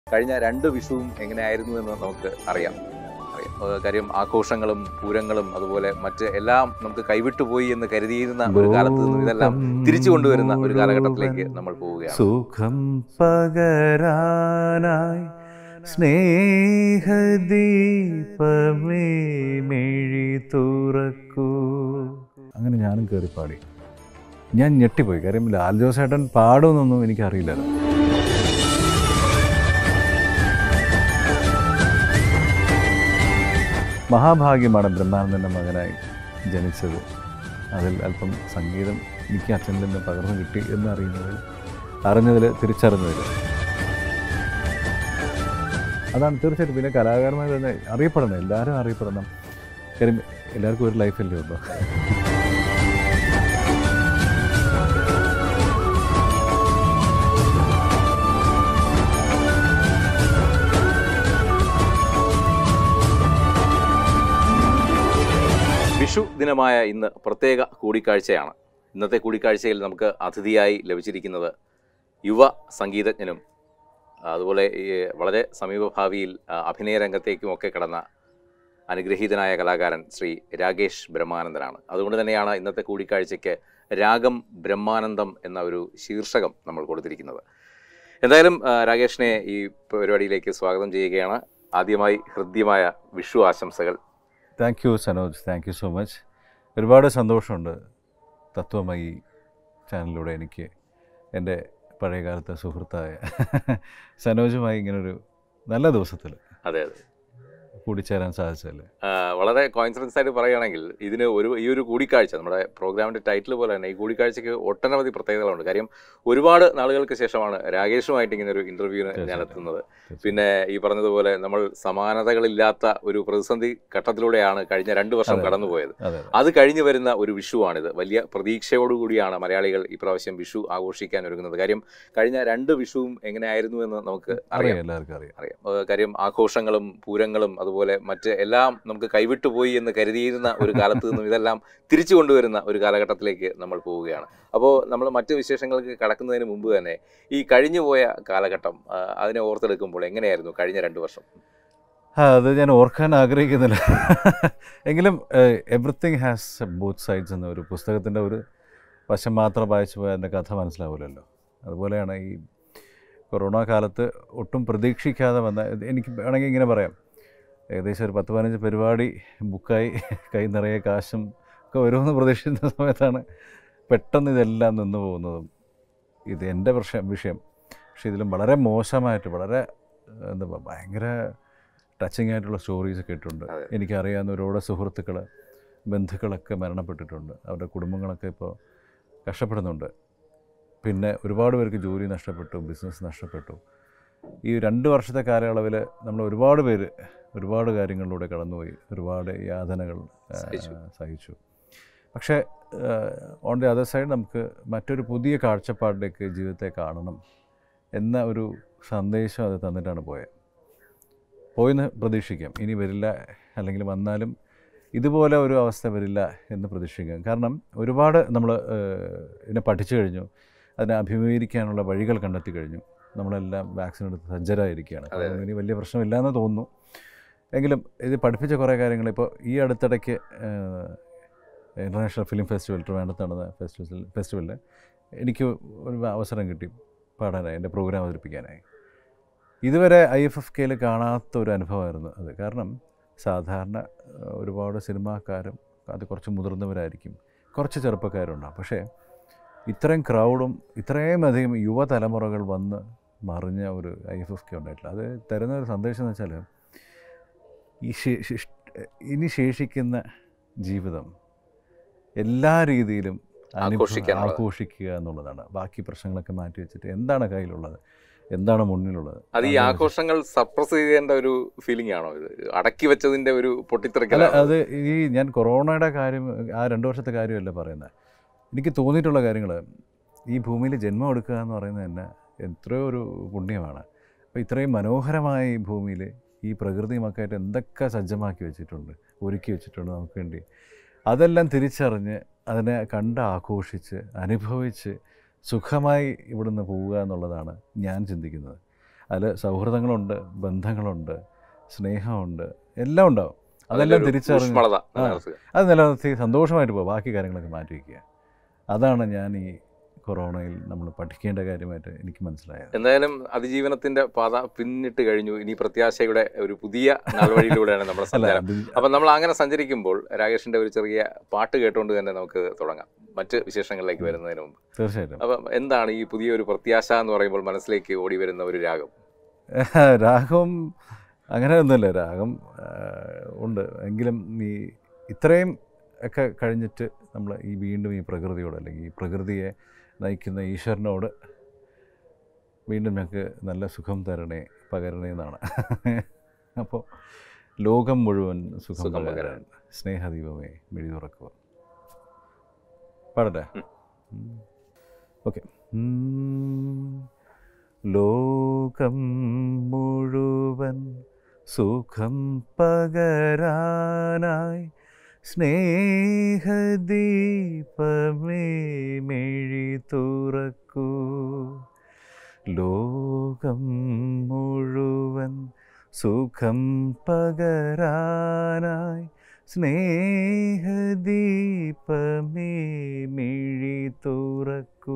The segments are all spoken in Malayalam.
കഴിഞ്ഞ രണ്ട് വിഷുവും എങ്ങനെയായിരുന്നു എന്ന് നമുക്ക് അറിയാം അറിയാം ഏഹ് കാര്യം ആഘോഷങ്ങളും പൂരങ്ങളും അതുപോലെ മറ്റ് എല്ലാം നമുക്ക് കൈവിട്ടു പോയി എന്ന് കരുതിയിരുന്ന ഒരു കാലത്ത് നിന്നും ഇതെല്ലാം തിരിച്ചു കൊണ്ടുവരുന്ന ഒരു കാലഘട്ടത്തിലേക്ക് നമ്മൾ പോവുകയാണ് സുഖം പകരാനായി സ്നേഹദീപമേ മിഴി തുറക്കൂ അങ്ങനെ ഞാനും കയറി പാടി ഞാൻ ഞെട്ടിപ്പോയി കാര്യം ലാൽ ജോസേട്ടൻ പാടുമെന്നൊന്നും എനിക്കറിയില്ലല്ലോ മഹാഭാഗ്യമാണ് ബ്രഹ്മാനന്ദൻ്റെ മകനായി ജനിച്ചത് അതിൽ അല്പം സംഗീതം എനിക്ക് അച്ഛനിൽ നിന്ന് പകർന്നു കിട്ടി എന്ന് അറിയുന്നതിൽ അറിഞ്ഞതിൽ തിരിച്ചറിഞ്ഞതിൽ അതാണ് തീർച്ചയായിട്ടും പിന്നെ കലാകാരന്മാർ തന്നെ അറിയപ്പെടണം എല്ലാവരും അറിയപ്പെടണം കാര്യം എല്ലാവർക്കും ഒരു ലൈഫല്ലേ ഉള്ളൂ വിഷു ദിനമായ ഇന്ന് പ്രത്യേക കൂടിക്കാഴ്ചയാണ് ഇന്നത്തെ കൂടിക്കാഴ്ചയിൽ നമുക്ക് അതിഥിയായി ലഭിച്ചിരിക്കുന്നത് യുവ സംഗീതജ്ഞനും അതുപോലെ ഈ വളരെ സമീപഭാവിയിൽ ആ, അഭിനയ രംഗത്തേക്കുമൊക്കെ കടന്ന അനുഗ്രഹീതനായ കലാകാരൻ ശ്രീ രാകേഷ് ബ്രഹ്മാനന്ദനാണ് അതുകൊണ്ട് തന്നെയാണ് ഇന്നത്തെ കൂടിക്കാഴ്ചയ്ക്ക് രാഗം ബ്രഹ്മാനന്ദം എന്ന ഒരു ശീർഷകം നമ്മൾ കൊടുത്തിരിക്കുന്നത് എന്തായാലും ആ, രാകേഷിനെ ഈ പരിപാടിയിലേക്ക് സ്വാഗതം ചെയ്യുകയാണ് ആദ്യമായി ഹൃദ്യമായ വിഷു ആശംസകൾ thank you Sanoj thank you so much ഒരുപാട് സന്തോഷമുണ്ട് തത്വമയി ചാനലിലൂടെ എനിക്ക് എൻ്റെ പഴയകാലത്തെ സുഹൃത്തായ സനോജുമായി ഇങ്ങനൊരു നല്ല ദിവസത്തിൽ അതെ അതെ കൂടിച്ചേരാൻ സാധിച്ചല്ലേ ആ, വളരെ കോയിൻസിഡൻസ് ആയിട്ട് പറയുകയാണെങ്കിൽ ഇതിന് ഒരു ഈ ഒരു കൂടിക്കാഴ്ച നമ്മുടെ പ്രോഗ്രാമിന്റെ ടൈറ്റിൽ പോലെ തന്നെ ഈ കൂടിക്കാഴ്ചയ്ക്ക് ഒട്ടനവധി പ്രത്യേകതകളുണ്ട് കാര്യം ഒരുപാട് നാളുകൾക്ക് ശേഷമാണ് രാകേഷുമായിട്ട് ഇങ്ങനെ ഒരു ഇന്റർവ്യൂവിന് ഞാൻ തീർച്ചയായിട്ടും. എത്തുന്നത് പിന്നെ ഈ പറഞ്ഞതുപോലെ നമ്മൾ സമാനതകളില്ലാത്ത ഒരു പ്രതിസന്ധി ഘട്ടത്തിലൂടെയാണ് കഴിഞ്ഞ രണ്ട് വർഷം അതെ. കടന്നുപോയത് അതെ അതെ അത് കഴിഞ്ഞു വരുന്ന ഒരു വിഷുവാണിത് വലിയ പ്രതീക്ഷയോടുകൂടിയാണ് മലയാളികൾ ഇപ്രാവശ്യം വിഷു ആഘോഷിക്കാൻ ഒരുങ്ങുന്നത് കാര്യം കഴിഞ്ഞ രണ്ട് വിഷുവും എങ്ങനെയായിരുന്നു എന്ന് നമുക്ക് അറിയാം അറിയാം എല്ലാവർക്കും അറിയാം അറിയാം ഏഹ് കാര്യം ആഘോഷങ്ങളും പൂരങ്ങളും അതുപോലെ മറ്റ് എല്ലാം നമുക്ക് കൈവിട്ടു പോയി എന്ന് കരുതിയിരുന്ന ഒരു കാലത്ത് നിന്നും ഇതെല്ലാം തിരിച്ചു കൊണ്ടുവരുന്ന ഒരു കാലഘട്ടത്തിലേക്ക് നമ്മൾ പോവുകയാണ് അപ്പോൾ നമ്മൾ മറ്റ് വിശേഷങ്ങൾക്ക് കടക്കുന്നതിന് മുമ്പ് തന്നെ ഈ കഴിഞ്ഞുപോയ കാലഘട്ടം ആ, അതിനെ ഓർത്തെടുക്കുമ്പോൾ എങ്ങനെയായിരുന്നു കഴിഞ്ഞ രണ്ട് വർഷം ആ, അത് ഞാൻ ഓർക്കാൻ ആഗ്രഹിക്കുന്നില്ല എങ്കിലും എവറിത്തിങ് ഹാസ് ബൂത്ത് സൈഡ്സ് എന്ന ഒരു പുസ്തകത്തിൻ്റെ ഒരു വശം മാത്രം വായിച്ചു പോയാൽ അതിൻ്റെ കഥ മനസ്സിലാവില്ലല്ലോ അതുപോലെയാണ് ഈ കൊറോണ കാലത്ത് ഒട്ടും പ്രതീക്ഷിക്കാതെ വന്ന ഇത് എനിക്ക് വേണമെങ്കിൽ ഇങ്ങനെ പറയാം ഏകദേശം ഒരു പത്ത് പതിനഞ്ച് പരിപാടി ബുക്കായി കൈ നിറയെ കാശും ഒക്കെ വരുമെന്ന് പ്രതീക്ഷിക്കുന്ന സമയത്താണ് പെട്ടെന്ന് ഇതെല്ലാം നിന്ന് പോകുന്നതും ഇത് എൻ്റെ വിഷയം വിഷയം പക്ഷേ ഇതിലും വളരെ മോശമായിട്ട് വളരെ ഏഹ്, എന്താ പറയുക ഭയങ്കര ടച്ചിങ് ആയിട്ടുള്ള സ്റ്റോറീസ് കേട്ടിട്ടുണ്ട് അതെ. എനിക്കറിയാവുന്ന ഒരുപാട് സുഹൃത്തുക്കൾ ബന്ധുക്കളൊക്കെ മരണപ്പെട്ടിട്ടുണ്ട് അവരുടെ കുടുംബങ്ങളൊക്കെ ഇപ്പോൾ കഷ്ടപ്പെടുന്നുണ്ട് പിന്നെ ഒരുപാട് പേർക്ക് ജോലി നഷ്ടപ്പെട്ടു ബിസിനസ് നഷ്ടപ്പെട്ടു ഈ രണ്ട് വർഷത്തെ കാലയളവിൽ നമ്മൾ ഒരുപാട് പേര് ഒരുപാട് കാര്യങ്ങളിലൂടെ കടന്നുപോയി ഒരുപാട് യാതനകൾ ആ, സഹിച്ചു. സഹിച്ചു പക്ഷേ ഓൺ ദി അതർ സൈഡ് നമുക്ക് മറ്റൊരു പുതിയ കാഴ്ചപ്പാടിലേക്ക് ജീവിതത്തെ കാണണം എന്ന ഒരു സന്ദേശം അത് തന്നിട്ടാണ് പോയത് പോയെന്ന് പ്രതീക്ഷിക്കാം ഇനി വരില്ല അല്ലെങ്കിൽ വന്നാലും ഇതുപോലെ ഒരു അവസ്ഥ വരില്ല എന്ന് പ്രതീക്ഷിക്കാം കാരണം ഒരുപാട് നമ്മൾ ഇതിനെ പഠിച്ചു കഴിഞ്ഞു അതിനെ അഭിമുഖീകരിക്കാനുള്ള വഴികൾ കണ്ടെത്തി കഴിഞ്ഞു നമ്മളെല്ലാം വാക്സിൻ എടുത്ത് സജ്ജരായിരിക്കുകയാണ് അതെ, അതെ. അതുകൊണ്ട് ഇനി വലിയ പ്രശ്നമില്ലാന്ന് തോന്നുന്നു എങ്കിലും ഇത് പഠിപ്പിച്ച കുറേ കാര്യങ്ങൾ ഇപ്പോൾ ഈ അടുത്തിടയ്ക്ക് ഇൻ്റർനാഷണൽ ഫിലിം ഫെസ്റ്റിവൽ ട്രിവാൻഡ്രത്ത് നടന്ന ഫെസ്റ്റിവൽ ഫെസ്റ്റിവലിൽ എനിക്ക് ഒരു അവസരം കിട്ടി പാടാനായി എൻ്റെ പ്രോഗ്രാം അവതരിപ്പിക്കാനായി ഇതുവരെ ഐ എഫ് എഫ് കെയിൽ കാണാത്ത ഒരു അനുഭവമായിരുന്നു അത് കാരണം സാധാരണ ഏഹ്, ഒരുപാട് സിനിമാക്കാരും അത് കുറച്ച് മുതിർന്നവരായിരിക്കും കുറച്ച് ചെറുപ്പക്കാരുണ്ടാവും പക്ഷേ ഇത്രയും ക്രൗഡും ഇത്രയും അധികം യുവതലമുറകൾ വന്ന് മറിഞ്ഞ ഒരു ഐ എഫ് എഫ് കെ ഉണ്ടായിട്ടില്ല അത് തരുന്ന ഒരു സന്ദേശം എന്ന് വെച്ചാൽ ഈ ശേ- ശിഷ്- ഇനി ശേഷിക്കുന്ന ജീവിതം എല്ലാ രീതിയിലും അനുഭവ- ആഘോഷിക്കാനുള്ളത്. ആഘോഷിക്കുക എന്നുള്ളതാണ് ബാക്കി പ്രശ്നങ്ങളൊക്കെ മാറ്റി വെച്ചിട്ട് എന്താണ് കയ്യിലുള്ളത് എന്താണ് മുന്നിലുള്ളത് അത് ഈ അതാണ് ആഘോഷങ്ങൾ സപ്രസ് ചെയ്യേണ്ട ഒരു ഫീലിംഗ് ആണോ ഇത് അടക്കി വെച്ചതിന്റെ ഒരു അല്ല പൊട്ടിത്തെറിക്കലാണ് അത് ഈ ഞാൻ കൊറോണയുടെ കാര്യം ആ രണ്ട് വർഷത്തെ കാര്യമല്ല പറയുന്നത് എനിക്ക് തോന്നിയിട്ടുള്ള കാര്യങ്ങൾ ഈ ഭൂമിയിൽ ജന്മം എടുക്കുക എന്ന് പറയുന്നത് തന്നെ എത്രയോ ഒരു പുണ്യമാണ് അപ്പോൾ ഇത്രയും മനോഹരമായ ഈ ഭൂമിയിൽ ഈ പ്രകൃതിയുമൊക്കെ ആയിട്ട് എന്തൊക്കെ സജ്ജമാക്കി വെച്ചിട്ടുണ്ട് ഒരുക്കി വെച്ചിട്ടുണ്ട് നമുക്ക് വേണ്ടി അതെല്ലാം തിരിച്ചറിഞ്ഞ് അതിനെ കണ്ട് ആഘോഷിച്ച് അനുഭവിച്ച് സുഖമായി ഇവിടുന്ന് പോവുക എന്നുള്ളതാണ് ഞാൻ ചിന്തിക്കുന്നത് അതിൽ സൗഹൃദങ്ങളുണ്ട് ബന്ധങ്ങളുണ്ട് സ്നേഹമുണ്ട് എല്ലാം ഉണ്ടാവും അതെല്ലാം അതിലൊരു തിരിച്ചറിഞ്ഞ് ഊഷ്മളത ആ. നിലനിർത്തുക. അത് നിലനിർത്തി സന്തോഷമായിട്ട് പോകുക ബാക്കി കാര്യങ്ങളൊക്കെ മാറ്റി വയ്ക്കുക അതാണ് ഞാൻ ഈ കൊറോണയിൽ നമ്മൾ പഠിക്കേണ്ട കാര്യമായിട്ട് എനിക്ക് മനസ്സിലായത് എന്തായാലും അതിജീവനത്തിന്റെ പാത പിന്നിട്ട് കഴിഞ്ഞു ഇനി പ്രത്യാശയുടെ ഒരു പുതിയ നാൾവഴിയിലൂടെയാണ് നമ്മുടെ അല്ല സഞ്ചാരം അത് അപ്പം നമ്മൾ അങ്ങനെ സഞ്ചരിക്കുമ്പോൾ രാകേഷിന്റെ ഒരു ചെറിയ പാട്ട് കേട്ടുകൊണ്ട് തന്നെ നമുക്ക് തുടങ്ങാം മറ്റ് വിശേഷങ്ങളിലേക്ക് വരുന്നതിന് മുമ്പ് തീർച്ചയായിട്ടും അപ്പം എന്താണ് ഈ പുതിയൊരു പ്രത്യാശ എന്ന് പറയുമ്പോൾ മനസ്സിലേക്ക് ഓടി വരുന്ന ഒരു രാഗം രാഗം അങ്ങനെ ഒന്നുമില്ല രാഗം ആ, ഉണ്ട് എങ്കിലും ഈ ഇത്രയും ഒക്കെ കഴിഞ്ഞിട്ട് നമ്മൾ ഈ വീണ്ടും ഈ പ്രകൃതിയോട് അല്ലെങ്കിൽ ഈ പ്രകൃതിയെ നയിക്കുന്ന ഈശ്വരനോട് വീണ്ടും ഞങ്ങൾക്ക് നല്ല സുഖം തരണേ പകരണേ എന്നാണ് അപ്പോൾ ലോകം മുഴുവൻ സുഖം സുഖം പകരാൻ സ്നേഹദീപമേ മിഴി തുറക്കുക പാടട്ടെ ഉം. ഓക്കെ ലോകം മുഴുവൻ സുഖം പകരാനായി സ്നേഹദീപമേ മിഴി തുറക്കൂ ലോകം മുഴുവൻ സുഖം പകരാനായി സ്നേഹദീപമേ മിഴി തുറക്കൂ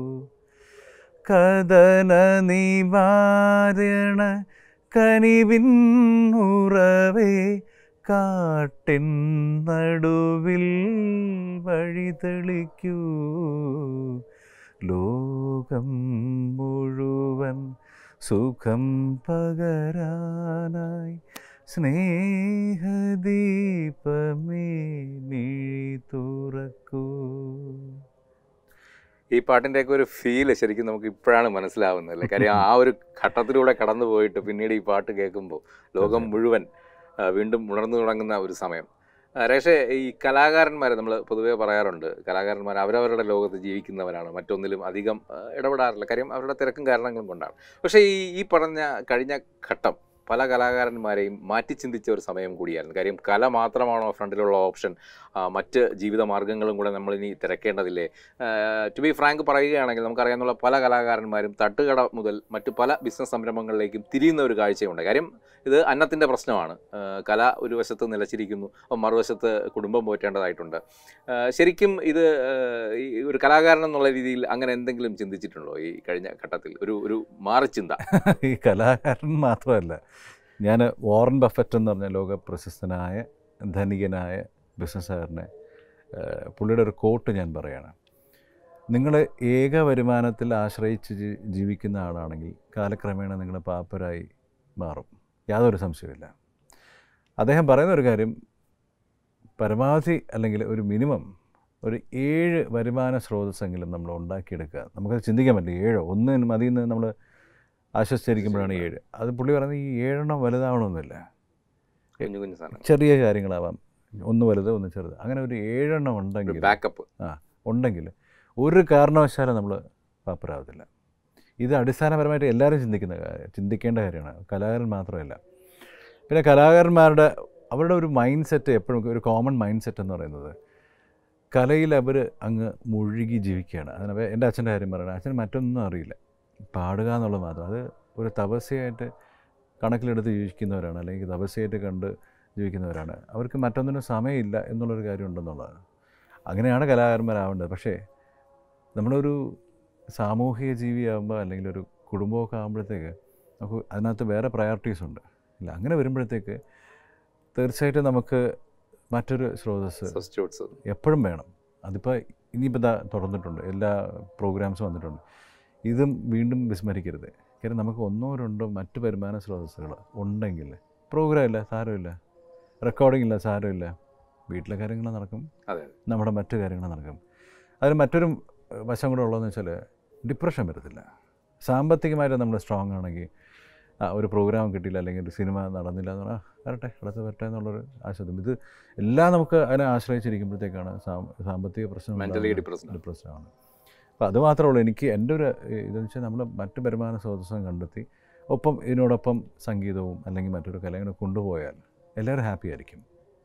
കഥന നിവാരണ കനിവിൻ ഉറവേ കാട്ടിൻ നടുവിൽ വഴിതെളിക്കൂ ലോകം മുഴുവൻ സുഖം പകരാനായി സ്നേഹദീപമേ മിഴി തുറക്കൂ ഈ പാട്ടിൻ്റെയൊക്കെ ഒരു ഫീല് ശരിക്കും നമുക്ക് ഇപ്പോഴാണ് മനസ്സിലാവുന്നത് അല്ലേ കാര്യം ആ ഒരു ഘട്ടത്തിലൂടെ കടന്നു പോയിട്ട് പിന്നീട് ഈ പാട്ട് കേൾക്കുമ്പോൾ ലോകം മുഴുവൻ ആ, വീണ്ടും ഉണർന്നു തുടങ്ങുന്ന ഒരു സമയം ആ, രേഷേ ഈ കലാകാരന്മാരെ നമ്മൾ പൊതുവേ പറയാറുണ്ട് കലാകാരന്മാർ അവരവരുടെ ലോകത്ത് ജീവിക്കുന്നവരാണ് മറ്റൊന്നിലും അധികം ആ, ഇടപെടാറില്ല കാര്യം അവരുടെ തിരക്കും കാരണങ്ങളും കൊണ്ടാണ് പക്ഷേ ഈ ഈ പറഞ്ഞ കഴിഞ്ഞ ഘട്ടം പല കലാകാരന്മാരെയും മാറ്റി ചിന്തിച്ച ഒരു സമയം കൂടിയായിരുന്നു കാര്യം കല മാത്രമാണോ ഫ്രണ്ടിലുള്ള ഓപ്ഷൻ ആ, മറ്റ് ജീവിത മാർഗങ്ങളും കൂടെ നമ്മളിനി തിരക്കേണ്ടതില്ലേ ടു ബി ഫ്രാങ്ക് പറയുകയാണെങ്കിൽ നമുക്കറിയാവുന്ന പല കലാകാരന്മാരും തട്ടുകട മുതൽ മറ്റ് പല ബിസിനസ് സംരംഭങ്ങളിലേക്കും തിരിയുന്ന ഒരു കാഴ്ചയുണ്ട് കാര്യം ഇത് അന്നത്തിൻ്റെ പ്രശ്നമാണ് ആ, കല ഒരു വശത്ത് നിലച്ചിരിക്കുന്നു അപ്പം മറുവശത്ത് കുടുംബം പോറ്റേണ്ടതായിട്ടുണ്ട് ആ, ശരിക്കും ഇത് ആ, ഈ ഒരു കലാകാരൻ എന്നുള്ള രീതിയിൽ അങ്ങനെ എന്തെങ്കിലും ചിന്തിച്ചിട്ടുണ്ടോ ഈ കഴിഞ്ഞ ഘട്ടത്തിൽ ഒരു ഒരു മാറിച്ചിന്ത ഈ കലാകാരൻ മാത്രമല്ല ഞാൻ വാറൻ ബഫറ്റ് എന്ന് പറഞ്ഞ ലോക പ്രശസ്തനായ ധനികനായ ബിസിനസ്സുകാരനെ ഏഹ്, പുള്ളിയുടെ ഒരു കോട്ട് ഞാൻ പറയുകയാണ് നിങ്ങൾ ഏക വരുമാനത്തിൽ ആശ്രയിച്ച് ജീ- ജീവിക്കുന്ന ആളാണെങ്കിൽ കാലക്രമേണ നിങ്ങൾ പാപ്പരായി മാറും യാതൊരു സംശയമില്ല അദ്ദേഹം പറയുന്ന ഒരു കാര്യം പരമാവധി അല്ലെങ്കിൽ ഒരു മിനിമം ഒരു ഏഴ് വരുമാന സ്രോതസ്സെങ്കിലും നമ്മൾ ഉണ്ടാക്കിയെടുക്കുക നമുക്കത് ചിന്തിക്കാൻ പറ്റില്ല ഏഴോ ഒന്ന് മതിയിൽ നിന്ന് നമ്മൾ ആശ്വസിച്ചിരിക്കുമ്പോഴാണ് ഏഴ് അത് പുള്ളി പറയുന്നത് ഈ ഏഴെണ്ണം വലുതാവണമെന്നില്ല കുഞ്ഞു കുഞ്ഞു സാധനം ചെറിയ കാര്യങ്ങളാവാം ഒന്ന് വലുത് ഒന്ന് ചെറുത് അങ്ങനെ ഒരു ഏഴെണ്ണം ഉണ്ടെങ്കിൽ ബാക്കപ്പ് ഉണ്ടെങ്കിൽ ഒരു കാരണവശാലും നമ്മൾ പാപ്പരാവത്തില്ല ഇത് അടിസ്ഥാനപരമായിട്ട് എല്ലാവരും ചിന്തിക്കുന്ന കാര്യം ചിന്തിക്കേണ്ട കാര്യമാണ് കലാകാരൻ മാത്രമല്ല പിന്നെ കലാകാരന്മാരുടെ അവരുടെ ഒരു മൈൻഡ് സെറ്റ് എപ്പോഴും ഒരു കോമൺ മൈൻഡ് സെറ്റ് എന്ന് പറയുന്നത് കലയിൽ അവർ അങ്ങ് മുഴുകി ജീവിക്കുകയാണ് അതിന് എൻ്റെ അച്ഛൻ്റെ കാര്യം പറയണം അച്ഛന് മറ്റൊന്നും അറിയില്ല പാടുക എന്നുള്ളത് മാത്രം അത് ഒരു തപസ്യയായിട്ട് കണക്കിലെടുത്ത് ജീവിക്കുന്നവരാണ് അല്ലെങ്കിൽ തപസ്യയായിട്ട് കണ്ട് ജീവിക്കുന്നവരാണ് അവർക്ക് മറ്റൊന്നിനും സമയമില്ല എന്നുള്ളൊരു കാര്യം ഉണ്ടെന്നുള്ളതാണ് അങ്ങനെയാണ് കലാകാരന്മാരാവേണ്ടത് പക്ഷേ നമ്മളൊരു സാമൂഹിക ജീവിയാകുമ്പോൾ അല്ലെങ്കിൽ ഒരു കുടുംബമൊക്കെ ആകുമ്പോഴത്തേക്ക് നമുക്ക് അതിനകത്ത് വേറെ പ്രയോറിറ്റീസ് ഉണ്ട് ഇല്ല അങ്ങനെ വരുമ്പോഴത്തേക്ക് തീർച്ചയായിട്ടും നമുക്ക് മറ്റൊരു സ്രോതസ്സ് സബ്സ്റ്റിറ്റ്യൂട്ട്സ് എപ്പോഴും വേണം അതിപ്പോൾ ഇനിയിപ്പോൾ ഇതാ തുറന്നിട്ടുണ്ട് എല്ലാ പ്രോഗ്രാംസും വന്നിട്ടുണ്ട് ഇതും വീണ്ടും വിസ്മരിക്കരുത് കാര്യം നമുക്ക് ഒന്നോ രണ്ടോ മറ്റ് വരുമാന സ്രോതസ്സുകൾ ഉണ്ടെങ്കിൽ പ്രോഗ്രാം ഇല്ല സാരമില്ല റെക്കോർഡിംഗ് ഇല്ല സാരമില്ല വീട്ടിലെ കാര്യങ്ങൾ നടക്കും അതെ നമ്മുടെ മറ്റു കാര്യങ്ങൾ നടക്കും അതിന് മറ്റൊരു ഏഹ്, വശം കൂടെ ഉള്ളതെന്ന് വെച്ചാൽ ഡിപ്രഷൻ വരത്തില്ല സാമ്പത്തികമായിട്ട് നമ്മൾ സ്ട്രോങ് ആണെങ്കിൽ ആ ഒരു പ്രോഗ്രാം കിട്ടിയില്ല അല്ലെങ്കിൽ ഒരു സിനിമ നടന്നില്ല എന്ന് പറഞ്ഞാൽ വരട്ടെ അടുത്ത് വരട്ടെ എന്നുള്ളൊരു ആശ്വാസം ഇത് എല്ലാം നമുക്ക് അതിനെ ആശ്രയിച്ചിരിക്കുമ്പോഴത്തേക്കാണ് സാം- സാമ്പത്തിക പ്രശ്നം മെന്റലി ഡിപ്രസ്ഡ് ഡിപ്രസ്ഡാണ് അപ്പോൾ അത് മാത്രമേ ഉള്ളൂ എനിക്ക് എൻ്റെ ഒരു ഏഹ്, ഇതെന്ന് വെച്ചാൽ നമ്മൾ മറ്റ് വരുമാന സ്രോതസ്സും കണ്ടെത്തി ഒപ്പം ഇതിനോടൊപ്പം സംഗീതവും അല്ലെങ്കിൽ മറ്റൊരു കലയും കൂടെ കൊണ്ടുപോയാൽ എല്ലാവരും ഹാപ്പി ആയിരിക്കും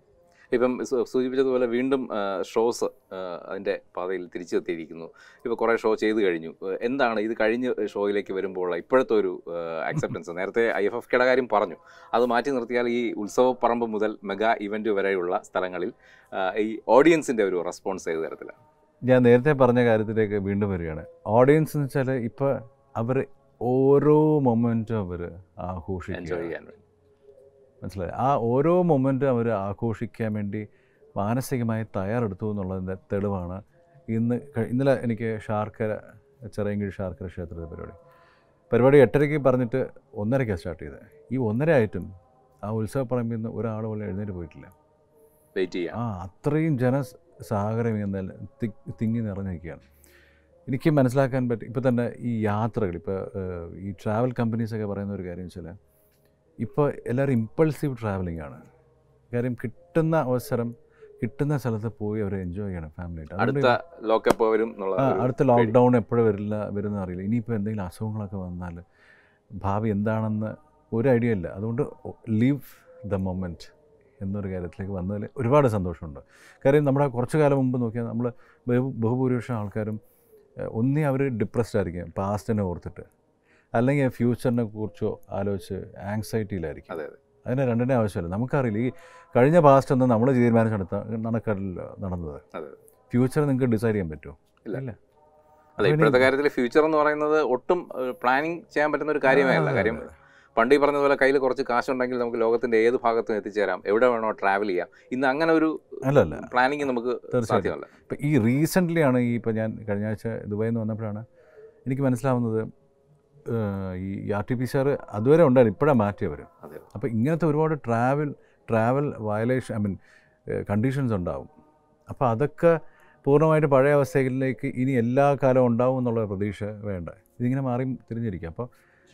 ഇപ്പം സു- സൂചിപ്പിച്ചതുപോലെ വീണ്ടും ഷോസ് അതിൻ്റെ പാതയിൽ തിരിച്ചെത്തിയിരിക്കുന്നു ഇപ്പോൾ കുറേ ഷോ ചെയ്ത് കഴിഞ്ഞു ഏഹ് എന്താണ് ഇത് കഴിഞ്ഞ് ഷോയിലേക്ക് വരുമ്പോൾ ഇപ്പോഴത്തെ ഒരു അക്സെപ്റ്റൻസ് നേരത്തെ ഐ എഫ് എഫ് കെയുടെ കാര്യം പറഞ്ഞു അത് മാറ്റി നിർത്തിയാൽ ഈ ഉത്സവപ്പറമ്പ് മുതൽ മെഗാ ഇവൻ്റ് വരെയുള്ള സ്ഥലങ്ങളിൽ ആ, ഈ ഓഡിയൻസിൻ്റെ ഒരു റെസ്പോൺസ് ഏത് തരത്തിലാണ് ഞാൻ നേരത്തെ പറഞ്ഞ കാര്യത്തിലേക്ക് വീണ്ടും വരികയാണ് ഓഡിയൻസ് എന്ന് വെച്ചാൽ ഇപ്പോൾ അവർ ഓരോ മൊമെൻറ്റും അവർ എൻജോയ് ആഘോഷിക്കുക ചെയ്യാൻ വേണ്ടി മനസ്സിലായി ആ ഓരോ മൊമെൻറ്റും അവർ ആഘോഷിക്കാൻ വേണ്ടി മാനസികമായി തയ്യാറെടുത്തു എന്നുള്ളതിൻ്റെ തെളിവാണ് ഇന്ന് ക- ഇന്നലെ എനിക്ക് ശാർക്കര ചെറിയങ്കിഴ് ശാർക്കര ക്ഷേത്രത്തിലെ പരിപാടി പരിപാടി എട്ടരയ്ക്ക് പറഞ്ഞിട്ട് ഒന്നരയ്ക്കാണ് സ്റ്റാർട്ട് ചെയ്തത് ഈ ഒന്നര ആയിട്ടും ആ ഉത്സവപ്പറമ്പിൽ നിന്ന് ഒരാൾ പോലും എഴുന്നേറ്റ് പോയിട്ടില്ല വെയിറ്റ് ചെയ്യാം ആ അത്രയും ജനസാഗരം എന്നാൽ തി- തിങ്ങി നിറഞ്ഞിരിക്കുകയാണ് എനിക്ക് മനസ്സിലാക്കാൻ പറ്റും ഇപ്പോൾ തന്നെ ഈ യാത്രകൾ ഇപ്പോൾ ഈ ട്രാവൽ കമ്പനീസൊക്കെ പറയുന്ന ഒരു കാര്യം വെച്ചാൽ ഇപ്പോൾ എല്ലാവരും ഇമ്പൾസീവ് ട്രാവലിംഗ് ആണ് കാര്യം കിട്ടുന്ന അവസരം കിട്ടുന്ന സ്ഥലത്ത് പോയി അവർ എൻജോയ് ചെയ്യണം ഫാമിലിയായിട്ട് അടുത്ത ലോക്കപ്പ് വരും എന്നുള്ള ആ, ഒരു അടുത്ത ലോക്ക്ഡൗൺ എപ്പോഴും വരില്ല വരുന്ന അറിയില്ല ഇനിയിപ്പോൾ എന്തെങ്കിലും അസുഖങ്ങളൊക്കെ വന്നാൽ ഭാവി എന്താണെന്ന് ഒരു ഐഡിയ ഇല്ല അതുകൊണ്ട് ലീവ് ദ മൊമെൻറ്റ് എന്നൊരു കാര്യത്തിലേക്ക് വന്നതിൽ ഒരുപാട് സന്തോഷമുണ്ട് കാര്യം നമ്മുടെ കുറച്ച് കാലം മുമ്പ് നോക്കിയാൽ നമ്മൾ ബഹു ബഹുഭൂരിപക്ഷം ആൾക്കാരും ഏഹ്, ഒന്നേ അവർ ഡിപ്രസ്ഡ് ആയിരിക്കും പാസ്റ്റിനെ ഓർത്തിട്ട് അല്ലെങ്കിൽ ഫ്യൂച്ചറിനെ കുറിച്ചോ ആലോചിച്ച് ആങ്സൈറ്റിയിലായിരിക്കും അതെ അതെ അതിന് രണ്ടിൻ്റെ ആവശ്യമില്ല നമുക്കറിയില്ല ഈ കഴിഞ്ഞ പാസ്റ്റ് ഒന്നും നമ്മൾ തീരുമാനിച്ച് നടത്ത നടക്കല്ല നടന്നത് അതെ. ഫ്യൂച്ചർ നിങ്ങൾക്ക് ഡിസൈഡ് ചെയ്യാൻ പറ്റുമോ ഇല്ല. ഇല്ല അതെ അതിന് ഇപ്പോഴത്തെ കാര്യത്തിൽ ഫ്യൂച്ചർ എന്ന് പറയുന്നത് ഒട്ടും പ്ലാനിങ് ചെയ്യാൻ പറ്റുന്ന ഒരു കാര്യമേ അല്ല ആ, കാര്യം പണ്ട് ഈ പറഞ്ഞതുപോലെ കയ്യിൽ കുറച്ച് കാശുണ്ടെങ്കിൽ നമുക്ക് ലോകത്തിന്റെ ഏത് ഭാഗത്തും എത്തിച്ചേരാം എവിടെ വേണോ ട്രാവൽ ചെയ്യാം ഇന്ന് അങ്ങനെ ഒരു അല്ല അല്ല പ്ലാനിങ് നമുക്ക് തീർച്ചയായിട്ടും. സാധ്യമല്ല ഇപ്പം ഈ റീസെൻ്റ്ലി ആണ് ഈ ഇപ്പം ഞാൻ കഴിഞ്ഞ ആഴ്ച ദുബായിൽ നിന്ന് വന്നപ്പോഴാണ് എനിക്ക് മനസ്സിലാവുന്നത് ഏഹ്, ഈ R T P C R അതുവരെ ഉണ്ടായിരുന്നു ഇപ്പോഴാണ് മാറ്റിയവർ അതെ അപ്പോൾ ഇങ്ങനത്തെ ഒരുപാട് travel travel violation I mean conditions ഉണ്ടാവും അപ്പോൾ അതൊക്കെ പൂർണ്ണമായിട്ട് പഴയ അവസ്ഥയിലേക്ക് ഇനി എല്ലാ കാലവും ഉണ്ടാവും എന്നുള്ള പ്രതീക്ഷ വേണ്ട ഇതിങ്ങനെ മാറി തിരിഞ്ഞിരിക്കുക അപ്പോൾ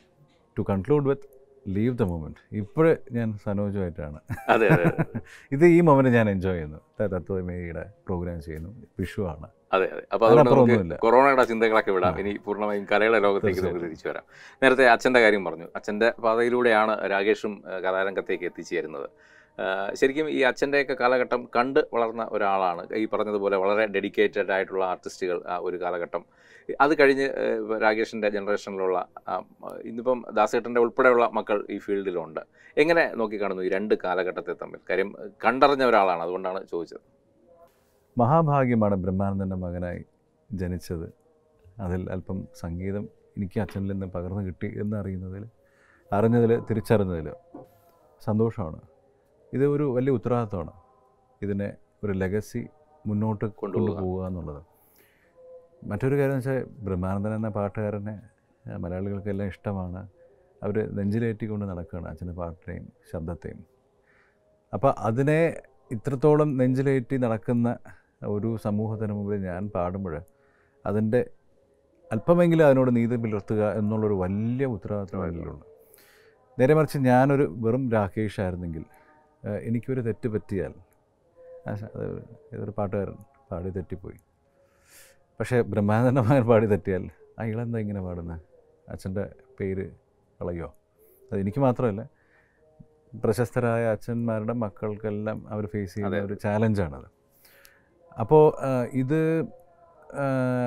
to conclude with leave the moment ഇപ്പോഴ് ഞാൻ സനോജുമായിട്ടാണ് അതെ അതെ അതെ. ഇത് ഈ മൊമെൻറ്റ് ഞാൻ എൻജോയ് ചെയ്യുന്നു ത- തത്വമേയുടെ പ്രോഗ്രാം ചെയ്യുന്നു വിഷു ആണ് അതെ അതെ അപ്പൊ അതുകൊണ്ട് അതിനപ്പുറം നമുക്ക് ഒന്നുമില്ല. കൊറോണയുടെ ചിന്തകളൊക്കെ വിടാം ആ. ഇനി പൂർണ്ണമായും കലയുടെ ലോകത്തേക്ക് നമുക്ക് തീർച്ചയായിട്ടും. തിരിച്ചു വരാം നേരത്തെ അച്ഛൻ്റെ കാര്യം പറഞ്ഞു അച്ഛൻ്റെ പാതയിലൂടെയാണ് രാകേഷും ആ, കലാരംഗത്തേക്ക് എത്തിച്ചേരുന്നത് ആ, ശരിക്കും ഈ അച്ഛൻ്റെയൊക്കെ കാലഘട്ടം കണ്ട് വളർന്ന ഒരാളാണ് ഈ പറഞ്ഞതുപോലെ വളരെ ഡെഡിക്കേറ്റഡ് ആയിട്ടുള്ള ആർട്ടിസ്റ്റുകൾ ആ ഒരു കാലഘട്ടം അത് കഴിഞ്ഞ് ഏഹ്, രാകേഷിൻ്റെ ജനറേഷനിലുള്ള ആ, ഇന്നിപ്പം ദാസേട്ടൻ്റെ ഉൾപ്പെടെയുള്ള മക്കൾ ഈ ഫീൽഡിലുണ്ട് എങ്ങനെ നോക്കിക്കാണുന്നു ഈ രണ്ട് കാലഘട്ടത്തെ തമ്മിൽ കാര്യം കണ്ടറിഞ്ഞ ഒരാളാണ് അതുകൊണ്ടാണ് ചോദിച്ചത് മഹാഭാഗ്യമാണ് ബ്രഹ്മാനന്ദൻ്റെ മകനായി ജനിച്ചത് അതിൽ അല്പം സംഗീതം എനിക്ക് അച്ഛനിൽ നിന്ന് പകർന്നു കിട്ടി എന്നറിയുന്നതിൽ അറിഞ്ഞതിൽ തിരിച്ചറിഞ്ഞതിൽ സന്തോഷമാണ് ഇത് ഒരു വലിയ ഉത്തരവാദിത്തമാണ് ഇതിനെ ഒരു ലെഗസി മുന്നോട്ട് കൊണ്ടുപോവുക. കൊണ്ടുപോവുക എന്നുള്ളത് മറ്റൊരു കാര്യം എന്ന് വെച്ചാൽ ബ്രഹ്മാനന്ദൻ എന്ന പാട്ടുകാരനെ ആ, മലയാളികൾക്കെല്ലാം ഇഷ്ടമാണ് അവർ നെഞ്ചിലേറ്റിക്കൊണ്ട് നടക്കുകയാണ് അച്ഛൻ്റെ പാട്ടിനെയും ശബ്ദത്തെയും അപ്പോൾ അതിനെ ഇത്രത്തോളം നെഞ്ചിലേറ്റി നടക്കുന്ന ഒരു സമൂഹത്തിന് മുമ്പിൽ ഞാൻ പാടുമ്പോൾ അതിൻ്റെ അല്പമെങ്കിലും അതിനോട് നീതി പുലർത്തുക എന്നുള്ളൊരു വലിയ ഉത്തരവാദിത്വം അതിലുണ്ട് നേരെ മറിച്ച് ഞാനൊരു വെറും രാകേഷ് ആയിരുന്നെങ്കിൽ ഏഹ്, എനിക്കൊരു തെറ്റ് പറ്റിയാൽ ആ ശ- അത് ഏതൊരു പാട്ടുകാരൻ പാടി തെറ്റിപ്പോയി പക്ഷേ ബ്രഹ്മാനന്ദൻ്റെ മകൻ പാടി തെറ്റിയാൽ ആ ഇളെന്താ ഇങ്ങനെ പാടുന്നത് അച്ഛൻ്റെ പേര് കളയോ അത് എനിക്ക് മാത്രമല്ല പ്രശസ്തരായ അച്ഛന്മാരുടെ മക്കൾക്കെല്ലാം അവർ ഫേസ് ചെയ്യുന്ന അതെ. ഒരു ചാലഞ്ചാണത് അപ്പോൾ ഇത് ആ,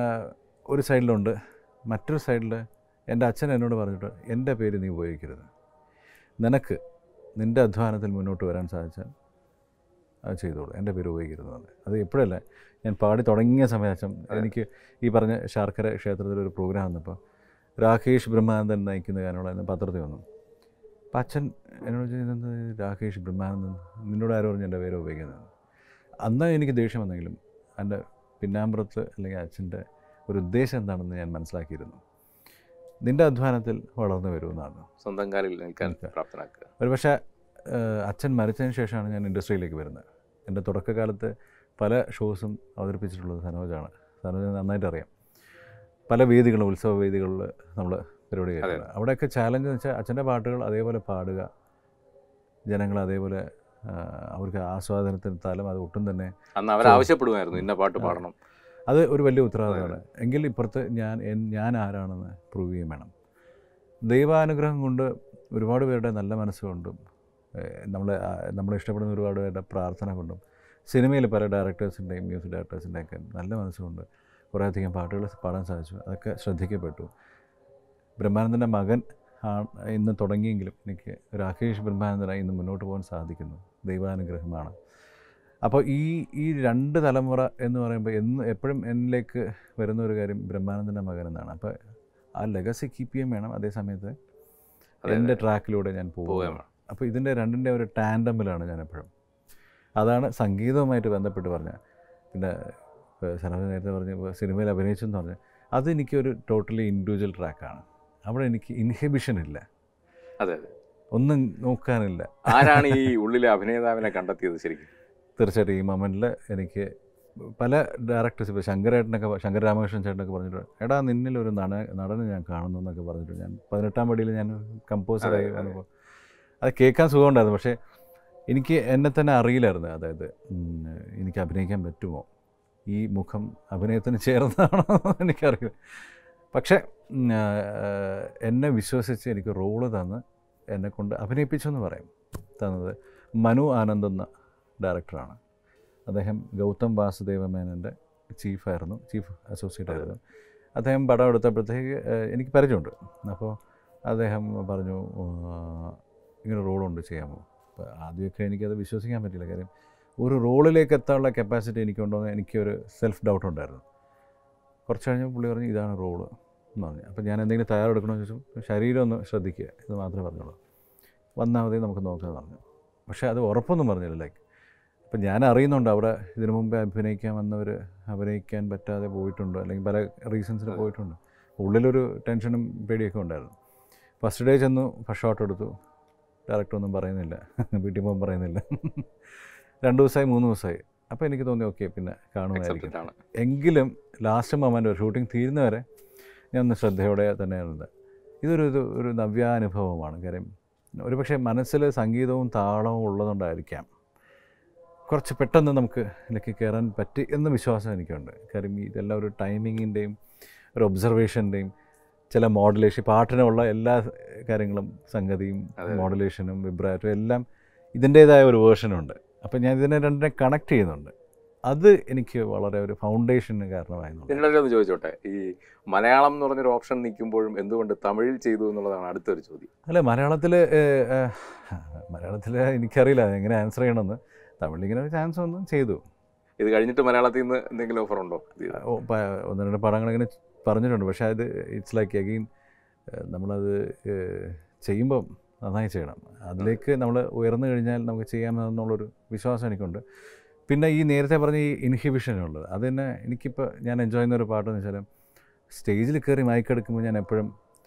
ഒരു സൈഡിലുണ്ട് മറ്റൊരു സൈഡിൽ എൻ്റെ അച്ഛൻ എന്നോട് പറഞ്ഞിട്ട് എൻ്റെ പേര് നീ ഉപയോഗിക്കരുത് നിനക്ക് നിൻ്റെ അധ്വാനത്തിൽ മുന്നോട്ട് വരാൻ സാധിച്ചാൽ അത് ചെയ്തോളൂ എൻ്റെ പേര് ഉപയോഗിക്കരുത് എന്ന് അത് എപ്പോഴല്ല ഞാൻ പാടി തുടങ്ങിയ സമയം അച്ഛൻ എനിക്ക് ഈ പറഞ്ഞ ശാർക്കര ക്ഷേത്രത്തിൽ ഒരു പ്രോഗ്രാം വന്നപ്പോൾ രാകേഷ് ബ്രഹ്മാനന്ദൻ നയിക്കുന്ന ഗാനമുള്ള എന്ന് പത്രത്തിൽ വന്നു അപ്പം അച്ഛൻ എന്നോട് ചോദിച്ചത് രാകേഷ് ബ്രഹ്മാനന്ദൻ നിന്നോട് ആരോ പറഞ്ഞു എൻ്റെ പേര് ഉപയോഗിക്കുന്നത് അന്ന് എനിക്ക് ദേഷ്യം വന്നെങ്കിലും എൻ്റെ പിന്നാമ്പുറത്ത് അല്ലെങ്കിൽ അച്ഛൻ്റെ ഒരു ഉദ്ദേശം എന്താണെന്ന് ഞാൻ മനസ്സിലാക്കിയിരുന്നു നിൻ്റെ അധ്വാനത്തിൽ വളർന്നു വരുമെന്നാണ് സ്വന്തം കാലിൽ നിൽക്കാൻ നിൽക്കാൻ. പ്രാപ്തനാക്കുക ഒരു പക്ഷേ അച്ഛൻ മരിച്ചതിന് ശേഷമാണ് ഞാൻ ഇൻഡസ്ട്രിയിലേക്ക് വരുന്നത് എൻ്റെ തുടക്കകാലത്ത് പല ഷോസും അവതരിപ്പിച്ചിട്ടുള്ളത് സനോജാണ് സനോജ് നന്നായിട്ട് അറിയാം പല വേദികളും ഉത്സവ വേദികളിൽ നമ്മൾ പരിപാടി കേൾക്കുന്നത് അവിടെയൊക്കെ ചാലഞ്ച് എന്ന് വെച്ചാൽ അച്ഛൻ്റെ പാട്ടുകൾ അതേപോലെ പാടുക ജനങ്ങൾ അതേപോലെ ആ, അവർക്ക് ആസ്വാദനത്തിന് താലം അത് ഒട്ടും തന്നെ അന്ന് അവർ ആവശ്യപ്പെടുമായിരുന്നു ഇന്ന പാട്ട് പാടണം അത് ഒരു വലിയ ഉത്തരവാദിത്തമാണ് എങ്കിൽ ഇപ്പുറത്ത് ഞാൻ എൻ- ഞാൻ ആരാണെന്ന് പ്രൂവ് ചെയ്യും വേണം ദൈവാനുഗ്രഹം കൊണ്ട് ഒരുപാട് പേരുടെ നല്ല മനസ്സുകൊണ്ടും ഏഹ് നമ്മളെ ആ, നമ്മളെ ഇഷ്ടപ്പെടുന്ന ഒരുപാട് പേരുടെ പ്രാർത്ഥന കൊണ്ടും സിനിമയിൽ പല ഡയറക്ടേഴ്സിൻ്റെയും മ്യൂസിക് ഡയറക്ടേഴ്സിൻ്റെയും ഒക്കെ നല്ല മനസ്സുകൊണ്ട് കുറേയധികം പാട്ടുകൾ പാടാൻ സാധിച്ചു അതൊക്കെ ശ്രദ്ധിക്കപ്പെട്ടു ബ്രഹ്മാനന്ദൻ്റെ മകൻ ആ- ഇന്ന് തുടങ്ങിയെങ്കിലും എനിക്ക് രാകേഷ് ബ്രഹ്മാനന്ദനായി ഇന്ന് മുന്നോട്ട് പോകാൻ സാധിക്കുന്നു ദൈവാനുഗ്രഹമാണ് അപ്പോൾ ഈ ഈ രണ്ട് തലമുറ എന്ന് പറയുമ്പോൾ എന്ന് എപ്പോഴും എന്നിലേക്ക് വരുന്ന ഒരു കാര്യം ബ്രഹ്മാനന്ദൻ്റെ മകൻ എന്നാണ് അപ്പോൾ ആ ലെഗസി കീപ്പ് ചെയ്യാൻ വേണം അതേ സമയത്ത് അതെ, എൻ്റെ ട്രാക്കിലൂടെ ഞാൻ പോവുകയും പോവുകയാണ് വേണം. അപ്പോൾ ഇതിൻ്റെ രണ്ടിൻ്റെ ഒരു ടാൻഡമിലാണ് ഞാൻ എപ്പോഴും അതാണ് സംഗീതവുമായിട്ട് ബന്ധപ്പെട്ട് പറഞ്ഞ പിന്നെ സനോജ് നേരത്തെ പറഞ്ഞ ഇപ്പൊ സിനിമയിൽ അഭിനയിച്ചു എന്ന് പറഞ്ഞ അതെനിക്കൊരു ടോട്ടലി ഇൻഡിവിജ്വൽ ട്രാക്കാണ് അവിടെ എനിക്ക് ഇൻഹിബിഷൻ ഇല്ല അതെ അതെ ഒന്നും നോക്കാനില്ല ആരാണ് ഈ ഉള്ളിലെ അഭിനേതാവിനെ കണ്ടെത്തിയത് ശരിക്കും തീർച്ചയായിട്ടും ഈ മൊമെൻറ്റിൽ എനിക്ക് പല ഡയറക്ടേഴ്സ് ഇപ്പോൾ ശങ്കരേട്ടനൊക്കെ ശങ്കര രാമകൃഷ്ണൻ ചേട്ടനൊക്കെ പറഞ്ഞിട്ട് എടാ നിന്നിൽ ഒരു നട നടനെ ഞാൻ കാണുന്നു എന്നൊക്കെ പറഞ്ഞിട്ട് ഞാൻ പതിനെട്ടാം പടിയിൽ ഞാൻ കമ്പോസറായി അതെ, അതെ. വന്നപ്പോൾ അത് കേൾക്കാൻ സുഖമുണ്ടായിരുന്നു പക്ഷേ എനിക്ക് എന്നെ തന്നെ അറിയില്ലായിരുന്നു അതായത് ഉം, എനിക്ക് അഭിനയിക്കാൻ പറ്റുമോ ഈ മുഖം അഭിനയത്തിന് ചേർന്നതാണോ എന്ന് എനിക്കറിയില്ല പക്ഷേ ഉം, ആ, എന്നെ വിശ്വസിച്ച് എനിക്ക് റോള് തന്ന് എന്നെ കൊണ്ട് അഭിനയിപ്പിച്ചു എന്ന് പറയും തന്നത് മനു ആനന്ദ് എന്ന ഡയറക്ടറാണ് അദ്ദേഹം ഗൗതം വാസുദേവ മേനൻ്റെ ചീഫായിരുന്നു ചീഫ് അസോസിയേറ്റ് ആയിരുന്നു അദ്ദേഹം പടം എടുത്തപ്പോഴത്തേക്ക് ഏഹ്, എനിക്ക് പരിചയമുണ്ട് അപ്പോൾ അദ്ദേഹം പറഞ്ഞു "ആ, ഇങ്ങനെ റോളുണ്ട് ചെയ്യാമോ അപ്പോൾ ആദ്യമൊക്കെ എനിക്കത് വിശ്വസിക്കാൻ പറ്റില്ല കാര്യം ഒരു റോളിലേക്ക് എത്താനുള്ള കപ്പാസിറ്റി എനിക്കുണ്ടോ എന്ന് എനിക്കൊരു സെൽഫ് ഡൗട്ട് ഉണ്ടായിരുന്നു കുറച്ച് കഴിഞ്ഞപ്പോൾ പുള്ളി പറഞ്ഞു ഇതാണ് റോള് എന്ന് പറഞ്ഞു അപ്പോൾ ഞാൻ എന്തെങ്കിലും തയ്യാറെടുക്കണമെന്ന് ചോദിച്ചു ശരീരം ഒന്ന് ശ്രദ്ധിക്കുക ഇത് മാത്രമേ പറഞ്ഞുള്ളൂ വന്നാൽ മതി നമുക്ക് നോക്കാമെന്ന് പറഞ്ഞു പക്ഷേ അത് ഉറപ്പൊന്നും പറഞ്ഞില്ല ലൈക്ക് അപ്പം ഞാൻ അറിയുന്നുണ്ട് അവിടെ ഇതിനു മുമ്പേ അഭിനയിക്കാൻ വന്നവർ അഭിനയിക്കാൻ പറ്റാതെ പോയിട്ടുണ്ട് അല്ലെങ്കിൽ പല റീസൺസിന് പോയിട്ടുണ്ട് ഉള്ളിലൊരു ടെൻഷനും പേടിയൊക്കെ ഉണ്ടായിരുന്നു ഫസ്റ്റ് ഡേ ചെന്നു ഫസ്റ്റ് ഷോട്ട് എടുത്തു ഡയറക്ടർ ഒന്നും പറയുന്നില്ല വീട്ടിൽ പോകുമ്പോൾ പറയുന്നില്ല രണ്ട് ദിവസമായി മൂന്ന് ദിവസമായി അപ്പോൾ എനിക്ക് തോന്നി ഓക്കെ പിന്നെ കാണുമായിരിക്കും അക്സെപ്റ്റഡ് ആണ് എങ്കിലും ലാസ്റ്റ് മൊമെൻ്റ് ഷൂട്ടിംഗ് തീരുന്നവരെ ഞാൻ ഒന്ന് ശ്രദ്ധയോടെ തന്നെയായിരുന്നത് ഇതൊരു ഇത് ഒരു നവ്യാനുഭവമാണ് കാര്യം ഒരു പക്ഷേ മനസ്സിൽ സംഗീതവും താളവും ഉള്ളതുകൊണ്ടായിരിക്കാം കുറച്ച് പെട്ടെന്ന് നമുക്ക് ഇതിലേക്ക് കയറാൻ പറ്റി എന്ന വിശ്വാസം എനിക്കുണ്ട് കാര്യം ഇതെല്ലാം ഒരു ടൈമിങ്ങിൻ്റെയും ഒരു ഒബ്സർവേഷൻ്റെയും ചില മോഡുലേഷൻ പാട്ടിനുള്ള എല്ലാ കാര്യങ്ങളും സംഗതിയും അതെ. മോഡുലേഷനും വിബ്രാറ്റും എല്ലാം ഇതിൻ്റേതായ ഒരു വേർഷനുണ്ട് അപ്പം ഞാൻ ഇതിനെ രണ്ടിനെ കണക്ട് ചെയ്യുന്നുണ്ട് അത് എനിക്ക് വളരെ ഒരു ഫൗണ്ടേഷന് കാരണമായിരുന്നു ഇതിനിടയിൽ ഒന്ന് ചോദിച്ചോട്ടെ ഈ മലയാളം എന്ന് പറഞ്ഞൊരു ഓപ്ഷൻ നിൽക്കുമ്പോഴും എന്തുകൊണ്ട് തമിഴിൽ ചെയ്തു എന്നുള്ളതാണ് അടുത്തൊരു ചോദ്യം അല്ല മലയാളത്തിൽ മലയാളത്തിൽ എനിക്കറിയില്ല എങ്ങനെ ആൻസർ ചെയ്യണമെന്ന് തമിഴിൽ ഇങ്ങനെ ഒരു ചാൻസ് ഒന്നും ചെയ്തു ഇത് കഴിഞ്ഞിട്ട് മലയാളത്തിൽ നിന്ന് എന്തെങ്കിലും ഓഫർ ഉണ്ടോ ഇത് ഓ, പ- ഒന്ന് രണ്ട് പടങ്ങൾ ഇങ്ങനെ പറഞ്ഞിട്ടുണ്ട് പക്ഷേ അത് ഇറ്റ്സ് ലൈക്ക് അഗെയിൻ നമ്മളത് ചെയ്യുമ്പം നന്നായി ചെയ്യണം അതിലേക്ക് നമ്മൾ ഉയർന്നു കഴിഞ്ഞാൽ നമുക്ക് ചെയ്യാമെന്നുള്ളൊരു വിശ്വാസം എനിക്കുണ്ട് പിന്നെ ഈ നേരത്തെ പറഞ്ഞ ഈ ഇൻഹിബിഷനുള്ളത് അത് തന്നെ എനിക്കിപ്പോൾ ഞാൻ എൻജോയ് ചെയ്യുന്ന ഒരു പാട്ടെന്ന് വെച്ചാൽ സ്റ്റേജിൽ കയറി മയക്കെടുക്കുമ്പോൾ ഞാൻ എപ്പോഴും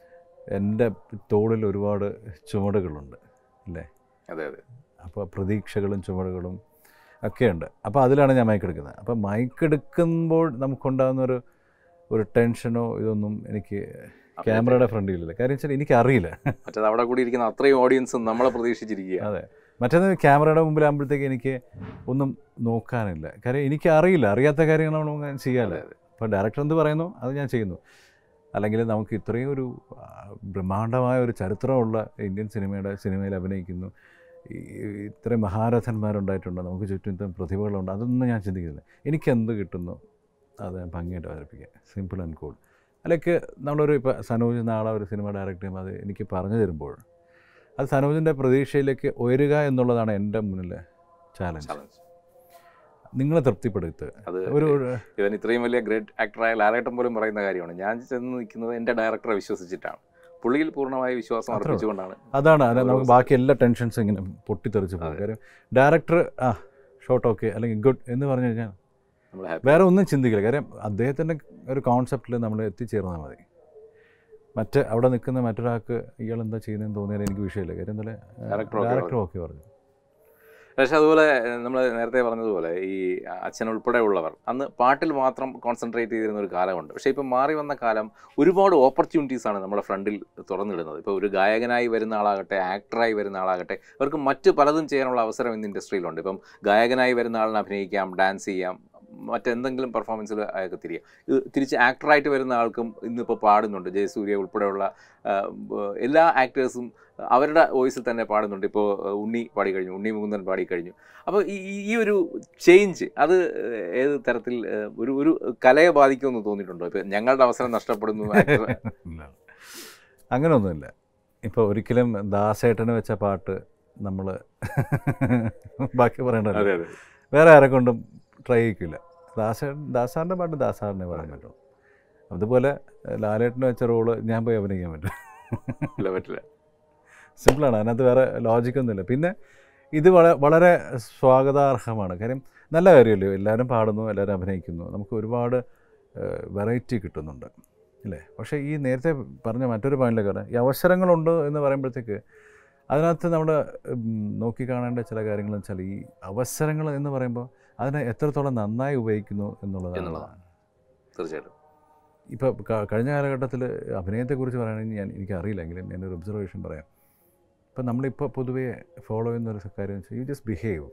എൻ്റെ തോളിൽ ഒരുപാട് ചുമടുകളുണ്ട് അല്ലേ അതെ അതെ അപ്പോൾ പ്രതീക്ഷകളും ചുമടുകളും ഒക്കെയുണ്ട് അപ്പോൾ അതിലാണ് ഞാൻ മയക്കെടുക്കുന്നത് അപ്പോൾ മയക്കെടുക്കുമ്പോൾ നമുക്കുണ്ടാകുന്ന ഒരു ഒരു ടെൻഷനോ ഇതൊന്നും എനിക്ക് ക്യാമറയുടെ ഫ്രണ്ടിലില്ല കാര്യം വെച്ചാൽ എനിക്കറിയില്ല മറ്റേത് അവിടെ കൂടി ഇരിക്കുന്ന അത്രയും ഓഡിയൻസും നമ്മളെ പ്രതീക്ഷിച്ചിരിക്കുക അതെ മറ്റേത് ക്യാമറയുടെ മുമ്പിലാകുമ്പോഴത്തേക്ക് എനിക്ക് ഒന്നും നോക്കാനില്ല കാര്യം എനിക്ക് അറിയില്ല അറിയാത്ത കാര്യങ്ങളാണ് ഞാൻ ചെയ്യാമല്ലോ അതെ, അതെ. അപ്പോൾ ഡയറക്ടർ എന്ത് പറയുന്നു അത് ഞാൻ ചെയ്യുന്നു അല്ലെങ്കിൽ നമുക്ക് ഇത്രയും ഒരു ആ, ബ്രഹ്മാണ്ഡമായ ഒരു ചരിത്രമുള്ള ഇന്ത്യൻ സിനിമയുടെ സിനിമയിൽ അഭിനയിക്കുന്നു ഈ ഇത്രയും മഹാരഥന്മാരുണ്ടായിട്ടുണ്ട് നമുക്ക് ചുറ്റും ഇത്രയും പ്രതിഭകളുണ്ട് അതൊന്നും ഞാൻ ചിന്തിക്കുന്നില്ല എനിക്ക് എന്ത് കിട്ടുന്നു അത് ഞാൻ ഭംഗിയായിട്ട് അവതരിപ്പിക്കുക സിമ്പിൾ ആൻഡ് കൂൾ അല്ലെങ്കിൽ നമ്മളൊരു ഇപ്പോൾ സനോജ് നാളെ ഒരു സിനിമ ഡയറക്റ്റ് ചെയ്യുമ്പോൾ അത് എനിക്ക് പറഞ്ഞു തരുമ്പോൾ അത് സനോജിൻ്റെ പ്രതീക്ഷയിലേക്ക് ഉയരുക എന്നുള്ളതാണ് എൻ്റെ മുന്നിലെ ചാലഞ്ച് ചലഞ്ച് നിങ്ങളെ തൃപ്തിപ്പെടുത്തുക അത് ഒരു ഇവൻ ഇത്രയും വലിയ ഗ്രേറ്റ് ആക്ടറായ ലാലേട്ടൻ പോലും പറയുന്ന കാര്യമാണ് ഞാൻ ചെന്ന് നിൽക്കുന്നത് എൻ്റെ ഡയറക്ടറെ വിശ്വസിച്ചിട്ടാണ് പുള്ളിയിൽ പൂർണ്ണമായ വിശ്വാസം അത്രേ ഉള്ളൂ. അർപ്പിച്ചുകൊണ്ടാണ് അതാണ് അത് ഓരോ നമുക്ക് ബാക്കി എല്ലാ ടെൻഷൻസും ഇങ്ങനെ പൊട്ടിത്തെറിച്ച് പോകും അതെ. കാര്യം ഡയറക്ടർ ആ ഷോട്ട് ഓക്കെ അല്ലെങ്കിൽ ഗുഡ് എന്ന് പറഞ്ഞു കഴിഞ്ഞാൽ നമ്മൾ ഹാപ്പി വേറെ ഒന്നും ചിന്തിക്കില്ല കാര്യം അദ്ദേഹത്തിൻ്റെ ഒരു കോൺസെപ്റ്റിൽ നമ്മൾ എത്തിച്ചേർന്നാൽ മതി മറ്റ് അവിടെ നിൽക്കുന്ന മറ്റൊരാൾക്ക് ഇയാൾ എന്താ ചെയ്യുന്നതെന്ന് തോന്നിയാൽ എനിക്ക് വിഷയമില്ല കാര്യം എന്താ Director okay ഡയറക്ടർ ഓക്കെ പറഞ്ഞു പക്ഷെ അതുപോലെ നമ്മൾ നേരത്തെ പറഞ്ഞതുപോലെ ഈ അച്ഛൻ ഉൾപ്പെടെ ഉള്ളവർ അന്ന് പാട്ടിൽ മാത്രം കോൺസെൻട്രേറ്റ് ചെയ്തിരുന്ന ഒരു കാലമുണ്ട് പക്ഷേ ഇപ്പം മാറി വന്ന കാലം ഒരുപാട് ഓപ്പർച്യൂണിറ്റീസ് ആണ് നമ്മുടെ ഫ്രണ്ടിൽ തുറന്നിടുന്നത് ഇപ്പോൾ ഒരു ഗായകനായി വരുന്ന ആളാകട്ടെ ആക്ടറായി വരുന്ന ആളാകട്ടെ അവർക്ക് മറ്റ് പലതും ചെയ്യാനുള്ള അവസരം ഇന്ന് ഇൻഡസ്ട്രിയിലുണ്ട് ഇപ്പം ഗായകനായി വരുന്ന ആളിന് അഭിനയിക്കാം ഡാൻസ് ചെയ്യാം മറ്റെന്തെങ്കിലും പെർഫോമൻസിൽ അയാൾക്ക് തിരിയാം ഇത് തിരിച്ച് ആക്ടറായിട്ട് വരുന്ന ആൾക്കും ഇന്നിപ്പോൾ പാടുന്നുണ്ട് ജയസൂര്യ ഉൾപ്പെടെയുള്ള ആ, ബ- എല്ലാ ആക്ടേഴ്സും അവരുടെ വോയിസിൽ തന്നെ പാടുന്നുണ്ട് ഇപ്പോൾ ഉണ്ണി പാടി കഴിഞ്ഞു ഉണ്ണി മുകുന്ദൻ പാടി കഴിഞ്ഞു അപ്പോൾ ഈ ഈ- ഈ ഒരു ചേഞ്ച് അത് ഏത് തരത്തിൽ ഏഹ്, ഒരു ഒരു കലയെ ബാധിക്കുമെന്ന് തോന്നിയിട്ടുണ്ടോ ഇപ്പം ഞങ്ങളുടെ അവസരം നഷ്ടപ്പെടുന്നു actor- ഇല്ല. അങ്ങനെയൊന്നുമില്ല ഇപ്പോൾ ഒരിക്കലും ദാസേട്ടന് വെച്ച പാട്ട് നമ്മൾ ബാക്കി പറയണ്ടല്ലോ അതെ അതെ വേറെ ആരെ കൊണ്ടും ട്രൈ ചെയ്യിക്കില്ല ദാസേട്ടൻ ദാസാറിൻ്റെ പാട്ട് ദാസാറിനെ പറയാൻ പറ്റും അതുപോലെ ലാലേട്ടന് വെച്ച റോള് ഞാൻ പോയി അഭിനയിക്കാൻ പറ്റും ഇല്ല പറ്റില്ല സിമ്പിളാണ് അതിനകത്ത് വേറെ ലോജിക്കൊന്നുമില്ല പിന്നെ ഇത് വള- വളരെ സ്വാഗതാർഹമാണ് കാര്യം നല്ല കാര്യമല്ലേ എല്ലാവരും പാടുന്നു എല്ലാവരും അഭിനയിക്കുന്നു നമുക്ക് ഒരുപാട് വെറൈറ്റി കിട്ടുന്നുണ്ട് അല്ലേ പക്ഷേ ഈ നേരത്തെ പറഞ്ഞ മറ്റൊരു പോയിന്റിലേക്ക് വരാം ഈ അവസരങ്ങളുണ്ട് എന്ന് പറയുമ്പോഴത്തേക്ക് അതിനകത്ത് നമ്മൾ നോക്കിക്കാണേണ്ട ചില കാര്യങ്ങൾ വെച്ചാൽ ഈ അവസരങ്ങൾ എന്ന് പറയുമ്പോൾ അതിനെ എത്രത്തോളം നന്നായി ഉപയോഗിക്കുന്നു എന്നുള്ളതാണ് എന്നുള്ളതാണ്. തീർച്ചയായിട്ടും ഇപ്പോൾ കഴിഞ്ഞ കാലഘട്ടത്തിൽ അഭിനയത്തെക്കുറിച്ച് പറയുകയാണെങ്കിൽ ഞാൻ എനിക്കറിയില്ലെങ്കിലും എൻ്റെ ഒരു ഒബ്സർവേഷൻ പറയാം ഇപ്പം നമ്മളിപ്പോൾ പൊതുവേ ഫോളോ ചെയ്യുന്ന ഒരു കാര്യം വെച്ചാൽ യു ജസ്റ്റ് ബിഹേവ്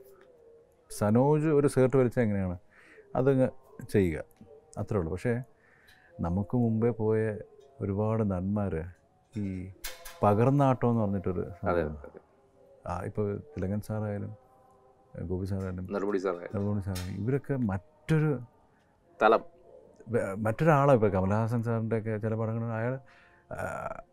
സനോജ് ഒരു സേർട്ട് വലിച്ചാൽ എങ്ങനെയാണ് അതങ്ങ് ചെയ്യുക അത്രേ ഉള്ളൂ പക്ഷേ നമുക്ക് മുമ്പേ പോയ ഒരുപാട് നന്മാർ ഈ പകർന്നാട്ടം എന്ന് പറഞ്ഞിട്ടൊരു അതെ സംഭവം. അതെ ആ ഇപ്പോൾ തിലകൻ സാറായാലും ഗോപി സാറായാലും നെടുമുടി സാറേ നെടുമുടി സാറായാലും ഇവരൊക്കെ മറ്റൊരു തലം വേ- മറ്റൊരാളെ ഇപ്പോൾ കമലഹാസൻ സാറിൻ്റെ ഒക്കെ ചില പടങ്ങളിൽ അയാൾ ആ,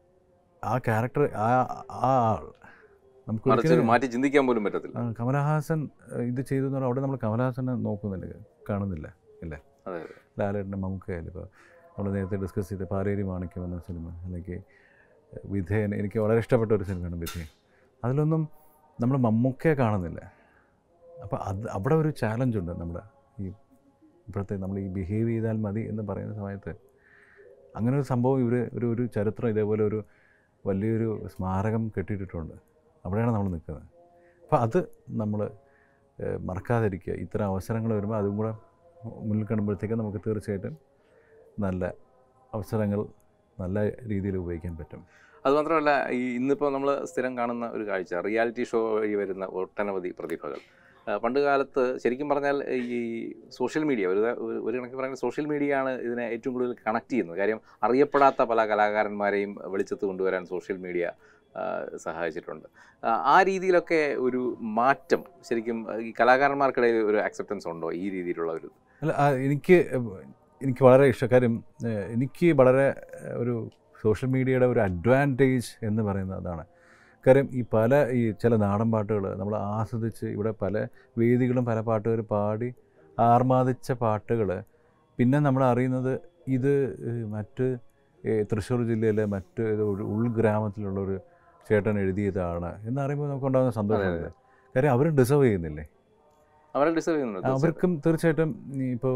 ആ ക്യാരക്ടർ ആ ആ ആൾ നമുക്ക് മറിച്ച് ഒരിക്കലും മാറ്റി ചിന്തിക്കാൻ പോലും പറ്റത്തില്ല ആ, കമലഹാസൻ ആ, ഇത് ചെയ്തു എന്ന് പറഞ്ഞാൽ അവിടെ നമ്മൾ കമലഹാസനെ നോക്കുന്നില്ല കാണുന്നില്ല ഇല്ലേ അതെ ലാലേട്ടൻ്റെ മമ്മൂക്കയായാലും ഇപ്പോൾ നമ്മൾ നേരത്തെ ഡിസ്കസ് ചെയ്ത പാലേരി മാണിക്യം എന്ന സിനിമ അല്ലെങ്കിൽ വിധേയൻ എനിക്ക് വളരെ ഇഷ്ടപ്പെട്ട ഒരു സിനിമയാണ് വിധേയൻ അതിലൊന്നും നമ്മൾ മമ്മൂക്കയെ കാണുന്നില്ല അപ്പോൾ അത് അവിടെ ഒരു ചാലഞ്ചുണ്ട് നമ്മുടെ ഈ ഇപ്പോഴത്തെ നമ്മൾ ഈ ബിഹേവ് ചെയ്താൽ മതി എന്ന് പറയുന്ന സമയത്ത് അങ്ങനെ ഒരു സംഭവം ഇവർ ഒരു ഒരു ചരിത്രം ഇതേപോലെ ഒരു വലിയൊരു സ്മാരകം കെട്ടിയിട്ടിട്ടുണ്ട് അവിടെയാണ് നമ്മൾ നിൽക്കുന്നത് അപ്പോൾ അത് നമ്മൾ മറക്കാതിരിക്കുക ഇത്തരം അവസരങ്ങൾ വരുമ്പോൾ അതും കൂടെ മുന്നിൽ കാണുമ്പോഴത്തേക്ക് നമുക്ക് തീർച്ചയായിട്ടും നല്ല അവസരങ്ങൾ നല്ല രീതിയിൽ ഉപയോഗിക്കാൻ പറ്റും അതുമാത്രമല്ല ഈ ഇന്നിപ്പോൾ നമ്മൾ സ്ഥിരം കാണുന്ന ഒരു കാഴ്ച റിയാലിറ്റി ഷോ വഴി വരുന്ന ഒട്ടനവധി പ്രതിഭകൾ ആ, പണ്ട് കാലത്ത് ശരിക്കും പറഞ്ഞാൽ ഈ സോഷ്യൽ മീഡിയ ഒരു ഒരു- ഒരു കണക്കിന് പറയുന്നത് സോഷ്യൽ മീഡിയയാണ് ഇതിനെ ഏറ്റവും കൂടുതൽ കണക്ട് ചെയ്യുന്നത് കാര്യം അറിയപ്പെടാത്ത പല കലാകാരന്മാരെയും വെളിച്ചത്ത് കൊണ്ടുവരാൻ സോഷ്യൽ മീഡിയ ആ, സഹായിച്ചിട്ടുണ്ട് ആ, ആ രീതിയിലൊക്കെ ഒരു മാറ്റം ശരിക്കും ഈ കലാകാരന്മാർക്കിടയിൽ ഒരു അക്സെപ്റ്റൻസ് ഉണ്ടോ ഈ രീതിയിലുള്ള ഒരു അല്ല ആ, എനിക്ക് എനിക്ക് വളരെ ഇഷ്ടം കാര്യം ഏഹ്, എനിക്ക് വളരെ ഏഹ്, ഒരു സോഷ്യൽ മീഡിയയുടെ ഒരു അഡ്വാൻറ്റേജ് എന്ന് പറയുന്നത് അതാണ് കാര്യം ഈ പല ഈ ചില നാടൻ പാട്ടുകൾ നമ്മൾ ആസ്വദിച്ച് ഇവിടെ പല വേദികളും പല പാട്ടുകാർ പാടി ആർമാദിച്ച പാട്ടുകൾ പിന്നെ നമ്മൾ അറിയുന്നത് ഇത് ഏഹ്, മറ്റ് ഏഹ്, തൃശ്ശൂർ ജില്ലയിലെ മറ്റ് ഏതോ ഒരു ഉൾഗ്രാമത്തിലുള്ളൊരു ചേട്ടൻ എഴുതിയതാണ് എന്നറിയുമ്പോൾ നമുക്കുണ്ടാകുന്ന സന്തോഷമുണ്ട് കാര്യം അവരും ഡിസേർവ് ചെയ്യുന്നില്ലേ അവരെ ഡിസേർവ് ചെയ്യുന്നുണ്ട് തീർച്ചയായിട്ടും. അവർക്കും തീർച്ചയായിട്ടും ഇപ്പോൾ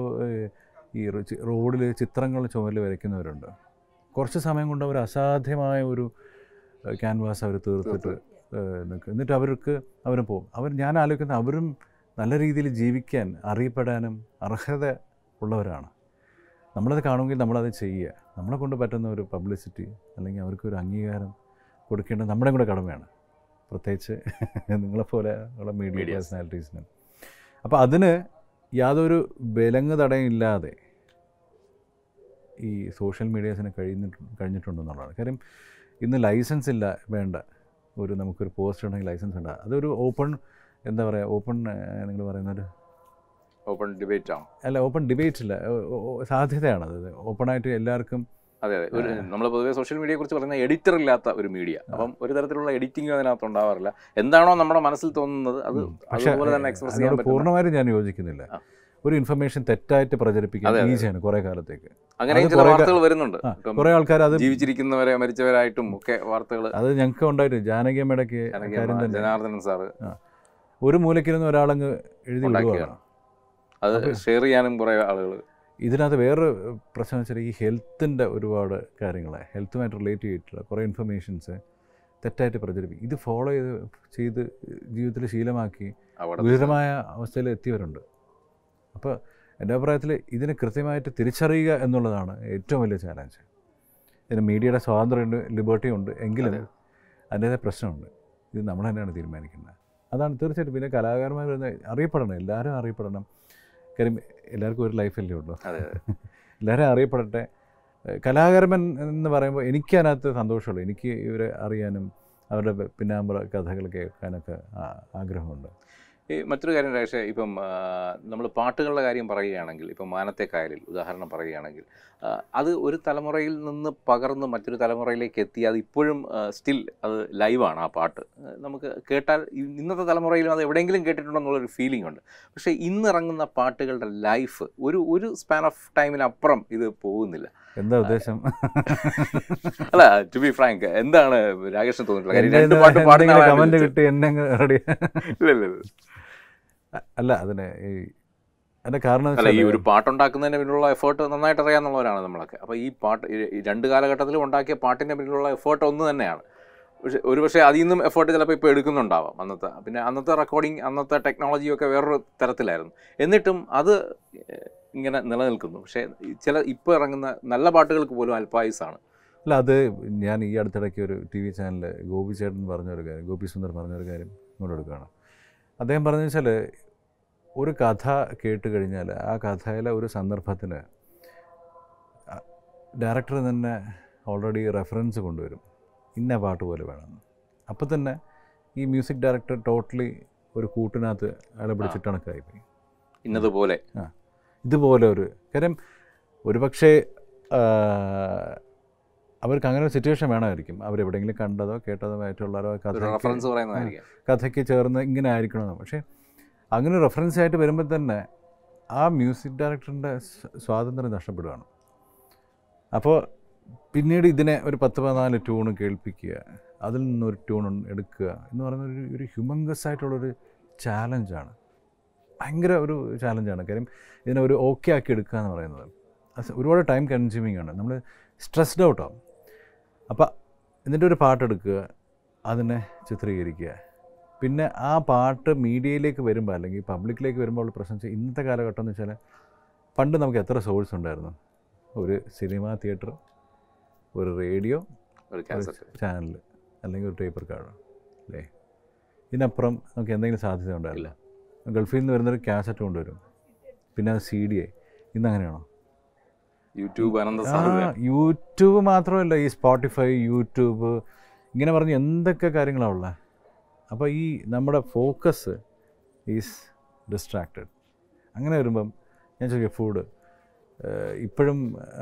ഈ റോഡിൽ ചിത്രങ്ങൾ ചുമരിൽ വരയ്ക്കുന്നവരുണ്ട് കുറച്ച് സമയം കൊണ്ട് അവർ അസാധ്യമായ ഒരു ക്യാൻവാസ് അവർ തീർത്തിട്ട് ഏഹ്, നിൽക്കും എന്നിട്ട് അവർക്ക് അവർ പോകും അവർ ഞാൻ ആലോചിക്കുന്നത് അവരും നല്ല രീതിയിൽ ജീവിക്കാൻ അറിയപ്പെടാനും അർഹത ഉള്ളവരാണ് നമ്മളത് കാണുമെങ്കിൽ നമ്മളത് ചെയ്യുക നമ്മളെ കൊണ്ട് പറ്റുന്ന ഒരു പബ്ലിസിറ്റി അല്ലെങ്കിൽ അവർക്കൊരു അംഗീകാരം കൊടുക്കേണ്ടത് നമ്മുടെ കൂടെ കടമയാണ് പ്രത്യേകിച്ച് നിങ്ങളെപ്പോലെ ഉള്ള മീഡിയ Medias. പേഴ്സണാലിറ്റീസിന് അപ്പോൾ അതിന് യാതൊരു വിലങ്ങ് തടയില്ലാതെ ഈ സോഷ്യൽ മീഡിയാസിന് കഴിഞ്ഞിട്ട് കഴിഞ്ഞിട്ടുണ്ടെന്നുള്ളതാണ് കാര്യം ഇന്ന് ലൈസൻസ് ഇല്ല വേണ്ട ഒരു നമുക്കൊരു പോസ്റ്റ് ഉണ്ടെങ്കിൽ ലൈസൻസ് ഉണ്ട് അതൊരു ഓപ്പൺ എന്താ പറയുക ഓപ്പൺ നിങ്ങൾ പറയുന്നൊരു ഓപ്പൺ ഡിബേറ്റ് ആണ് അല്ല ഓപ്പൺ ഡിബേറ്റ് ഇല്ല ഓ- ഓ- ഓ- സാധ്യതയാണത് ഓപ്പണായിട്ട് എല്ലാവർക്കും അതെ അതെ ഒരു നമ്മൾ പൊതുവെ സോഷ്യൽ മീഡിയയെ കുറിച്ച് പറയുന്ന എഡിറ്റർ ഇല്ലാത്ത ഒരു മീഡിയ അപ്പം ഒരു തരത്തിലുള്ള എഡിറ്റിംഗ് അതിനകത്ത് ഉണ്ടാവാറില്ല എന്താണോ നമ്മുടെ മനസ്സിൽ തോന്നുന്നത് അത് പക്ഷേ അതുപോലെ തന്നെ എക്സ്പ്രസ് ചെയ്യാൻ അതിനോട് പറ്റുന്ന പൂർണ്ണമായും ഞാൻ യോജിക്കുന്നില്ല ആ. ഒരു ഇൻഫർമേഷൻ തെറ്റായിട്ട് പ്രചരിപ്പിക്കാൻ അതെ, അതെ. ഈസിയാണ് കുറേ കാലത്തേക്ക് അങ്ങനെയും അത് ചില കുറേ വാർത്തകൾ വരുന്നുണ്ട് ആ, ഇപ്പം കുറേ ആൾക്കാർ അത് ജീവിച്ചിരിക്കുന്നവരെ മരിച്ചവരായിട്ടും ഒക്കെ വാർത്തകൾ അത് ഞങ്ങൾക്ക് ഉണ്ടായിട്ട് ജാനകിയമ്മയുടെയൊക്കെ കാര്യം തന്നെ ജനാർദ്ദനൻ സാറ് ഒരു മൂലക്കിരുന്ന് ഒരാളങ്ങ് എഴുതി ഉണ്ടാക്കിയതാണ്. വിടുകയാണ് അത് ഷെയർ ചെയ്യാനും കുറേ ആളുകൾ ഇതിനകത്ത് വേറൊരു പ്രശ്നം വെച്ചാൽ ഈ ഹെൽത്തിൻ്റെ ഒരുപാട് കാര്യങ്ങൾ ഹെൽത്തുമായിട്ട് റിലേറ്റ് ചെയ്തിട്ടുള്ള കുറേ ഇൻഫർമേഷൻസ് തെറ്റായിട്ട് പ്രചരിപ്പിക്കും ഇത് ഫോളോ ചെയ്ത് ചെയ്ത് ജീവിതത്തിൽ ശീലമാക്കി അവിടെ ഗുരുതരമായ അവസ്ഥയിൽ എത്തിയവരുണ്ട് അപ്പോൾ എൻ്റെ അഭിപ്രായത്തിൽ ഇതിനെ കൃത്യമായിട്ട് തിരിച്ചറിയുക എന്നുള്ളതാണ് ഏറ്റവും വലിയ ചാലഞ്ച് ഇതിന് മീഡിയയുടെ സ്വാതന്ത്ര്യമുണ്ട് ലിബർട്ടി ഉണ്ട് എങ്കിലും അതെ. അതിൻ്റേതായ പ്രശ്നമുണ്ട് ഇത് നമ്മൾ തന്നെയാണ് തീരുമാനിക്കുന്നത് അതാണ് തീർച്ചയായിട്ടും പിന്നെ കലാകാരന്മാർ വരുന്ന അറിയപ്പെടണം എല്ലാവരും അറിയപ്പെടണം കാര്യം എല്ലാവർക്കും ഒരു ലൈഫല്ലേ ഉള്ളൂ അതെ എല്ലാവരും അറിയപ്പെടട്ടെ ഏഹ് കലാകാരൻ എന്ന് പറയുമ്പോൾ എനിക്ക് അതിനകത്ത് സന്തോഷമുള്ളൂ എനിക്ക് ഇവരെ അറിയാനും അവരുടെ പി- പിന്നാമ്പുറ കഥകൾ കേൾക്കാനൊക്കെ ആ- ആഗ്രഹമുണ്ട് ഈ മറ്റൊരു കാര്യം രാജേഷ് ഇപ്പം നമ്മൾ പാട്ടുകളുടെ കാര്യം പറയുകയാണെങ്കിൽ ഇപ്പം മാനത്തെ കായലിൽ ഉദാഹരണം പറയുകയാണെങ്കിൽ ആ, അത് ഒരു തലമുറയിൽ നിന്ന് പകർന്ന് മറ്റൊരു തലമുറയിലേക്ക് എത്തി അത് ഇപ്പോഴും സ്റ്റിൽ അത് ലൈവാണ് ആ പാട്ട് ആ, നമുക്ക് കേട്ടാൽ ഇ- ഇന്നത്തെ തലമുറയിലും അത് എവിടെയെങ്കിലും കേട്ടിട്ടുണ്ടെന്നുള്ളൊരു ഫീലിംഗ് ഉണ്ട് പക്ഷേ ഇന്നിറങ്ങുന്ന പാട്ടുകളുടെ ലൈഫ് ഒരു ഒരു സ്പാൻ ഓഫ് ടൈമിനപ്പുറം ഇത് പോകുന്നില്ല എന്താ ഉദ്ദേശം അല്ല ടു ബി ഫ്രാങ്ക് എന്താണ് രാകേഷിന് തോന്നിയിട്ടുള്ളത് കാര്യം രണ്ട് പാട്ട് പാടുന്ന എന്തെങ്കിലും ആളാണ് കമന്റ് വിളിച്ചത്. കിട്ടി എന്നെ റെഡി ഇല്ല, ഇല്ല, ഇല്ല. അല്ല അതിന് ഈ അതിന്റെ കാരണം എന്ന് അല്ല ഈ വെച്ചാല് ഒരു പാട്ടുണ്ടാക്കുന്നതിന് പിന്നിലുള്ള എഫേർട്ട് നന്നായിട്ട് അറിയാവുന്നവരാണ് നമ്മളൊക്കെ അപ്പോൾ ഈ പാട്ട് ഈ- ഈ രണ്ട് കാലഘട്ടത്തിലും ഉണ്ടാക്കിയ പാട്ടിൻ്റെ പിന്നിലുള്ള എഫേർട്ട് ഒന്ന് തന്നെയാണ് പക്ഷെ ഒരു പക്ഷേ അതിൽ നിന്നും എഫേർട്ട് ചിലപ്പോൾ ഇപ്പോൾ എടുക്കുന്നുണ്ടാവാം അന്നത്തെ പിന്നെ അന്നത്തെ റെക്കോർഡിങ് അന്നത്തെ ടെക്നോളജിയൊക്കെ വേറൊരു തരത്തിലായിരുന്നു എന്നിട്ടും അത് ഏഹ്, ഇങ്ങനെ നിലനിൽക്കുന്നു പക്ഷേ ഈ ചില ഇപ്പോൾ ഇറങ്ങുന്ന നല്ല പാട്ടുകൾക്ക് പോലും അല്പായുസാണ് അല്ല അത് ഞാൻ ഈ അടുത്തിടയ്ക്ക് ഒരു ടി വി ചാനലിൽ ഗോപി ചേട്ടൻ പറഞ്ഞൊരു കാര്യം ഗോപി സുന്ദർ പറഞ്ഞൊരു കാര്യം ഇങ്ങോട്ട് എടുക്കുകയാണ് അദ്ദേഹം പറഞ്ഞു വെച്ചാൽ ഒരു കഥ കേട്ട് കഴിഞ്ഞാൽ ആ കഥയിലെ ഒരു സന്ദർഭത്തിന് ഡയറക്ടർ തന്നെ ഓൾറെഡി റെഫറൻസ് കൊണ്ടുവരും ഇന്ന പാട്ട് പോലെ വേണമെന്ന് അപ്പോൾ തന്നെ ഈ മ്യൂസിക് ഡയറക്ടർ ടോട്ടലി ഒരു കൂട്ടിനകത്ത് അയാളെ പിടിച്ചിട്ട് കണക്കായിപ്പോയി ഇന്നതുപോലെ ഇതുപോലെ ഒരു കാര്യം ഒരുപക്ഷെ ആ, അവർക്ക് അങ്ങനെ ഒരു സിറ്റുവേഷൻ വേണമായിരിക്കും അവരെവിടെയെങ്കിലും കണ്ടതോ കേട്ടതോ ആയിട്ടുള്ള ഒരു ഒരു കഥയ്ക്ക് റെഫറൻസ് പറയുന്നതായിരിക്കാം കഥയ്ക്ക് ചേർന്ന് ഇങ്ങനെ ആയിരിക്കണമെന്ന് പക്ഷേ അങ്ങനെ റെഫറൻസ് ആയിട്ട് വരുമ്പോൾ തന്നെ ആ മ്യൂസിക് ഡയറക്ടറിൻ്റെ സ്വാതന്ത്ര്യം നഷ്ടപ്പെടുകയാണ് അപ്പോൾ പിന്നീട് ഇതിനെ ഒരു പത്ത് പതിനാല് ട്യൂണ് കേൾപ്പിക്കുക അതിൽ നിന്നൊരു ട്യൂൺ എടുക്കുക എന്ന് പറയുന്ന ഒരു ഒരു ഹ്യൂമങ്കസ് ആയിട്ടുള്ളൊരു ചാലഞ്ചാണ് ഭയങ്കര ഒരു ചാലഞ്ചാണ് കാര്യം ഇതിനെ ഒരു ഓക്കെ ആക്കി എടുക്കുക എന്ന് പറയുന്നത് അത് ഒരുപാട് ടൈം കൺസ്യൂമിങ് ആണ് നമ്മൾ സ്ട്രെസ്ഡ് ഔട്ട് ആവും അപ്പം എന്നിട്ട് ഒരു പാട്ടെടുക്കുക അതിനെ ചിത്രീകരിക്കുക പിന്നെ ആ പാട്ട് മീഡിയയിലേക്ക് വരുമ്പോൾ അല്ലെങ്കിൽ പബ്ലിക്കിലേക്ക് വരുമ്പോൾ ഉള്ള പ്രശ്നം വെച്ചാൽ ഇന്നത്തെ കാലഘട്ടം എന്ന് വെച്ചാൽ പണ്ട് നമുക്ക് എത്ര സോഴ്സ് ഉണ്ടായിരുന്നു ഒരു സിനിമാ തിയേറ്റർ ഒരു റേഡിയോ ഒരു കാസറ്റ് ചാനൽ അല്ലെങ്കിൽ ഒരു ടേപ്പർ കാർഡ് അല്ലേ ഇതിനപ്പുറം നമുക്ക് എന്തെങ്കിലും സാധ്യത ഉണ്ടാവില്ല ഗൾഫിൽ നിന്ന് വരുന്നൊരു കാസറ്റ് കൊണ്ടുവരും പിന്നെ അത് സി ഡി ആയി ഇന്ന് അങ്ങനെയാണോ യൂട്യൂബ് അനന്ത ആ സാധ്യത യൂട്യൂബ് മാത്രമല്ല ഈ സ്പോട്ടിഫൈ യൂട്യൂബ് ഇങ്ങനെ പറഞ്ഞ് എന്തൊക്കെ കാര്യങ്ങളാണ് ഉള്ളത് അപ്പോൾ ഈ നമ്മുടെ ഫോക്കസ് ഈസ് ഡിസ്ട്രാക്റ്റഡ് അങ്ങനെ വരുമ്പം ഞാൻ ചോദിക്കാം ഫുഡ് ഇപ്പോഴും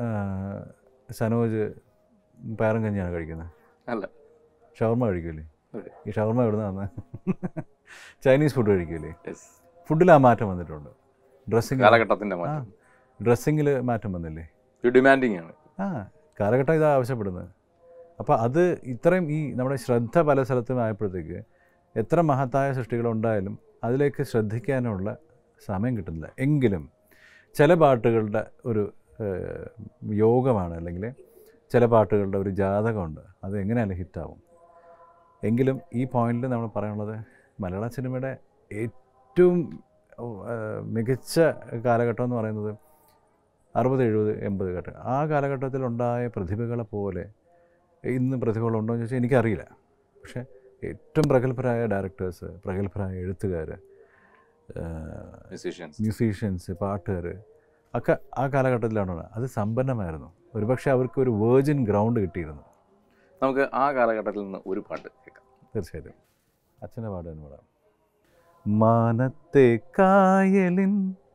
സനോജ് പയറും കഞ്ഞിയാണ് കഴിക്കുന്നത് അല്ല ഷവർമ കഴിക്കില്ലേ അതെ. ഈ ഷവർമ എവിടെ നിന്ന് ചൈനീസ് ഫുഡ് കഴിക്കില്ലേ Yes. ഫുഡിൽ ആ മാറ്റം വന്നിട്ടുണ്ട് ഡ്രസ്സിങ് കാലഘട്ടത്തിന്റെ മാറ്റം ഡ്രസ്സിങ്ങിൽ മാറ്റം വന്നില്ലേ ഒരു ഡിമാൻഡിങ് ആണ് ആ കാലഘട്ടം ഇതാ ആവശ്യപ്പെടുന്നത് അപ്പോൾ അത് ഇത്രയും ഈ നമ്മുടെ ശ്രദ്ധ പല സ്ഥലത്തും ആയപ്പോഴത്തേക്ക് എത്ര മഹത്തായ സൃഷ്ടികളുണ്ടായാലും അതിലേക്ക് ശ്രദ്ധിക്കാനുള്ള സമയം കിട്ടുന്നില്ല എങ്കിലും ചില പാട്ടുകളുടെ ഒരു ഏഹ്, യോഗമാണ് അല്ലെങ്കിൽ ചില പാട്ടുകളുടെ ഒരു ജാതകമുണ്ട് അത് എങ്ങനെയാലും ഹിറ്റാവും എങ്കിലും ഈ പോയിന്റിൽ നമ്മൾ പറയാനുള്ളത് മലയാള സിനിമയുടെ ഏറ്റവും ഏഹ്, മികച്ച കാലഘട്ടം എന്ന് പറയുന്നത് അറുപത് എഴുപത് എൺപത് ഘട്ടം ആ കാലഘട്ടത്തിലുണ്ടായ പ്രതിഭകളെ പോലെ ഇന്ന് പ്രതിഭകളുണ്ടോ എന്ന് ചോദിച്ചാൽ എനിക്കറിയില്ല പക്ഷേ ഏറ്റവും പ്രഗത്ഭരായ ഡയറക്ടേഴ്സ് പ്രഗത്ഭരായ എഴുത്തുകാർ മ്യൂസീഷ്യൻസ് മ്യൂസീഷ്യൻസ് പാട്ടുകാർ ഒക്കെ ആ കാലഘട്ടത്തിലാണ് ഉള്ളത്. അത് സമ്പന്നമായിരുന്നു ഒരുപക്ഷെ അവർക്ക് ഒരു വേർജിൻ ഗ്രൗണ്ട് കിട്ടിയിരുന്നു നമുക്ക് ആ കാലഘട്ടത്തിൽ നിന്ന് ഒരു പാട്ട് കേൾക്കാം തീർച്ചയായിട്ടും അച്ഛൻ്റെ പാടാൻ പാടാം മാനത്തെ കായലിൻ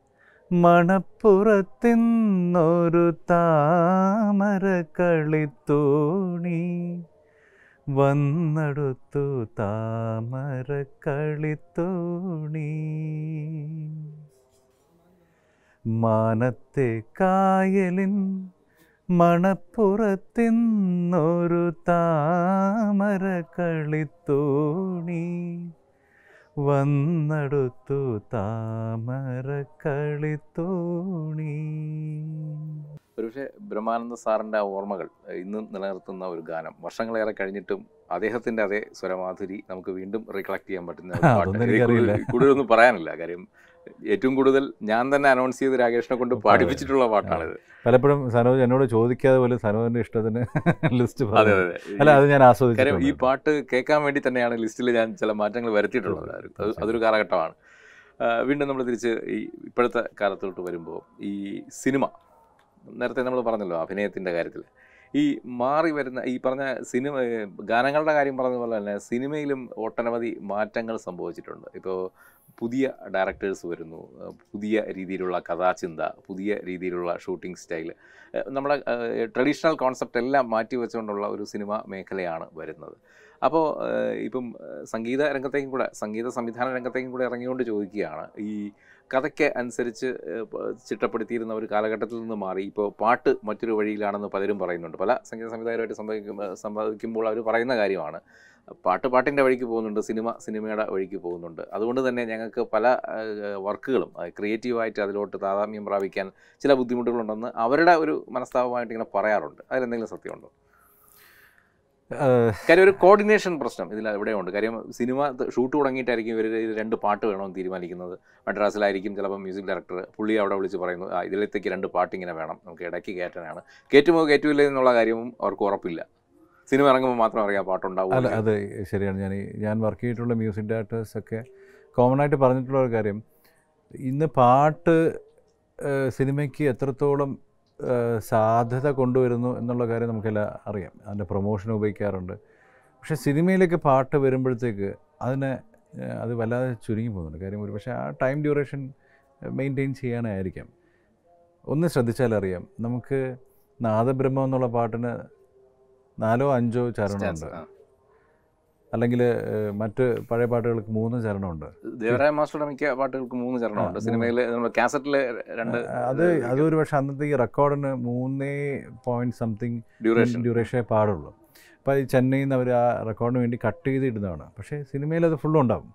മണപ്പുറത്തിന്നൊരു താമര കളിത്തോണി വന്നടുത്തു താമര കളിത്തോണി മാനത്തെ കായലിൻ മണപ്പുറത്തിന്നൊരു താമര കളിത്തോണി വന്നടുത്തു താമര കളിത്തോണി ഒരുപക്ഷെ ബ്രഹ്മാനന്ദ സാറിൻ്റെ ആ ഓർമ്മകൾ ഏഹ്, ഇന്നും നിലനിർത്തുന്ന ഒരു ഗാനം വർഷങ്ങളേറെ കഴിഞ്ഞിട്ടും അദ്ദേഹത്തിൻ്റെ അതേ സ്വരമാധുരി നമുക്ക് വീണ്ടും റീകളക്ട് ചെയ്യാൻ പറ്റുന്ന ഒരു ആ, പാട്ട് അതൊന്നും ഇതിൽ എനിക്കറിയില്ല. കൂടുതൽ- കൂടുതലൊന്നും പറയാനില്ല കാര്യം ഏറ്റവും കൂടുതൽ ഞാൻ തന്നെ അനൗൺസ് ചെയ്ത് രാകേഷിനെ കൊണ്ട് പാടിപ്പിച്ചിട്ടുള്ള പാട്ടാണിത് പലപ്പോഴും സനോജ് എന്നോട് ചോദിക്കാതെ പോലും സനോജിന്റെ ഇഷ്ടത്തിന് ലിസ്റ്റ് അതെ പറഞ്ഞു അതെ അല്ല അത് ഞാൻ കാര്യം ഈ ആസ്വദിച്ചിട്ടുണ്ട് പാട്ട് കേൾക്കാൻ വേണ്ടി തന്നെയാണ് ലിസ്റ്റിൽ ഞാൻ ചില മാറ്റങ്ങൾ വരുത്തിയിട്ടുള്ളത് അത് അത് അതൊരു കാലഘട്ടമാണ് ആ, വീണ്ടും നമ്മൾ തിരിച്ച് ഈ ഇപ്പോഴത്തെ കാലത്തോട്ട് വരുമ്പോൾ ഈ സിനിമ നേരത്തെ നമ്മൾ പറഞ്ഞല്ലോ അഭിനയത്തിൻ്റെ കാര്യത്തിൽ ഈ മാറി വരുന്ന ഈ പറഞ്ഞ സിനിമ ഗാനങ്ങളുടെ കാര്യം പറഞ്ഞ പോലെ തന്നെ സിനിമയിലും ഒട്ടനവധി മാറ്റങ്ങൾ സംഭവിച്ചിട്ടുണ്ട് ഇപ്പോൾ പുതിയ ഡയറക്ടേഴ്സ് വരുന്നു ഏഹ് പുതിയ രീതിയിലുള്ള കഥാചിന്ത പുതിയ രീതിയിലുള്ള ഷൂട്ടിംഗ് സ്റ്റൈൽ നമ്മുടെ ട്രഡീഷണൽ കോൺസെപ്റ്റ് എല്ലാം മാറ്റി വെച്ചുകൊണ്ടുള്ള ഒരു സിനിമ മേഖലയാണ് വരുന്നത് അപ്പോൾ ഇപ്പം ഏഹ് സംഗീത രംഗത്തേക്കും കൂടെ സംഗീത സംവിധാന രംഗത്തേക്കും കൂടെ ഇറങ്ങിക്കൊണ്ട് ചോദിക്കുകയാണ് ഈ കഥയ്ക്ക് അനുസരിച്ച് ഏഹ് പ- ചിട്ടപ്പെടുത്തിയിരുന്ന ഒരു കാലഘട്ടത്തിൽ നിന്ന് മാറി ഇപ്പോൾ പാട്ട് മറ്റൊരു വഴിയിലാണെന്ന് പലരും പറയുന്നുണ്ട് പല സംഗീത സംവിധായകരുമായിട്ട് സംഭവിക്കും സംഭവിക്കുമ്പോൾ അവർ പറയുന്ന കാര്യമാണ് പാട്ട് പാട്ടിൻ്റെ വഴിക്ക് പോകുന്നുണ്ട് സിനിമ സിനിമയുടെ വഴിക്ക് പോകുന്നുണ്ട് അതുകൊണ്ട് തന്നെ ഞങ്ങൾക്ക് പല ഏഹ്, വർക്കുകളും ക്രിയേറ്റീവായിട്ട് അതിലോട്ട് താതാമ്യം പ്രാപിക്കാൻ ചില ബുദ്ധിമുട്ടുകളുണ്ടെന്ന് അവരുടെ ഒരു മനസ്താപമായിട്ട് ഇങ്ങനെ പറയാറുണ്ട് അതിലെന്തെങ്കിലും സത്യമുണ്ടോ ഏഹ്, കാര്യം ഒരു കോർഡിനേഷൻ പ്രശ്നം ഇതിൽ എവിടെയുണ്ട് കാര്യം സിനിമ ഷൂട്ട് തുടങ്ങിയിട്ടായിരിക്കും ഇവർ ഇത് രണ്ട് പാട്ട് വേണമെന്ന് തീരുമാനിക്കുന്നത് മദ്രാസിലായിരിക്കും ചിലപ്പോൾ മ്യൂസിക് ഡയറക്ടർ പുള്ളി അവിടെ വിളിച്ച് പറയുന്നു ആ ഇതിലത്തേക്ക് രണ്ട് പാട്ട് ഇങ്ങനെ വേണം നമുക്ക് ഇടയ്ക്ക് കയറ്റാനാണ് കയറ്റുമോ കയറ്റൂല എന്നുള്ള കാര്യവും അവർക്ക് ഉറപ്പില്ല സിനിമ ഇറങ്ങുമ്പോൾ മാത്രം അറിയാം അല്ല പാട്ടുണ്ടാവും അത് ശരിയാണ് ഞാൻ ഈ- ഞാൻ വർക്ക് ചെയ്തിട്ടുള്ള മ്യൂസിക് ഡയറക്ടേഴ്സ് ഒക്കെ കോമൺ ആയിട്ട് പറഞ്ഞിട്ടുള്ള ഒരു കാര്യം ഇന്ന് പാട്ട് ഏഹ്, സിനിമയ്ക്ക് എത്രത്തോളം ഏഹ്, സാധ്യത കൊണ്ടുവരുന്നു എന്നുള്ള കാര്യം നമുക്കെല്ലാം അറിയാം അതിൻ്റെ പ്രൊമോഷൻ ഉപയോഗിക്കാറുണ്ട് പക്ഷേ സിനിമയിലേക്ക് പാട്ട് വരുമ്പോഴത്തേക്ക് അതിനെ ഏഹ്, അത് വല്ലാതെ ചുരുങ്ങി പോകുന്നുണ്ട് കാര്യം ഒരു പക്ഷേ ആ ടൈം ഡ്യൂറേഷൻ മെയിൻറ്റെയിൻ ചെയ്യാനായിരിക്കാം ഒന്ന് ശ്രദ്ധിച്ചാൽ അറിയാം നമുക്ക് നാദബ്രഹ്മം എന്നുള്ള പാട്ടിന് നാലോ അഞ്ചോ ചരണമുണ്ട് ആ. അല്ലെങ്കിൽ മറ്റ് പഴയ പാട്ടുകൾക്ക് മൂന്ന് ചരണമുണ്ട് ദേവരായ മാസ്റ്ററുടെ മിക്ക പാട്ടുകൾക്ക് മൂന്ന് ചരണമുണ്ട് ആ, സിനിമയിൽ നമ്മുടെ കാസറ്റിൽ രണ്ട് അത് അതൊരു പക്ഷെ അന്നത്തെ ഈ റെക്കോർഡിന് മൂന്നേ പോയിന്റ് സംതിങ് ഡ്യൂറേഷൻ ഡ്യൂറേഷനേ പാടുള്ളൂ അപ്പോൾ ഈ ചെന്നൈയിൽ നിന്ന് അവർ ആ റെക്കോർഡിന് വേണ്ടി കട്ട് ചെയ്തിടുന്നതാണ് പക്ഷേ സിനിമയിൽ അത് ഫുള്ളും ഉണ്ടാവും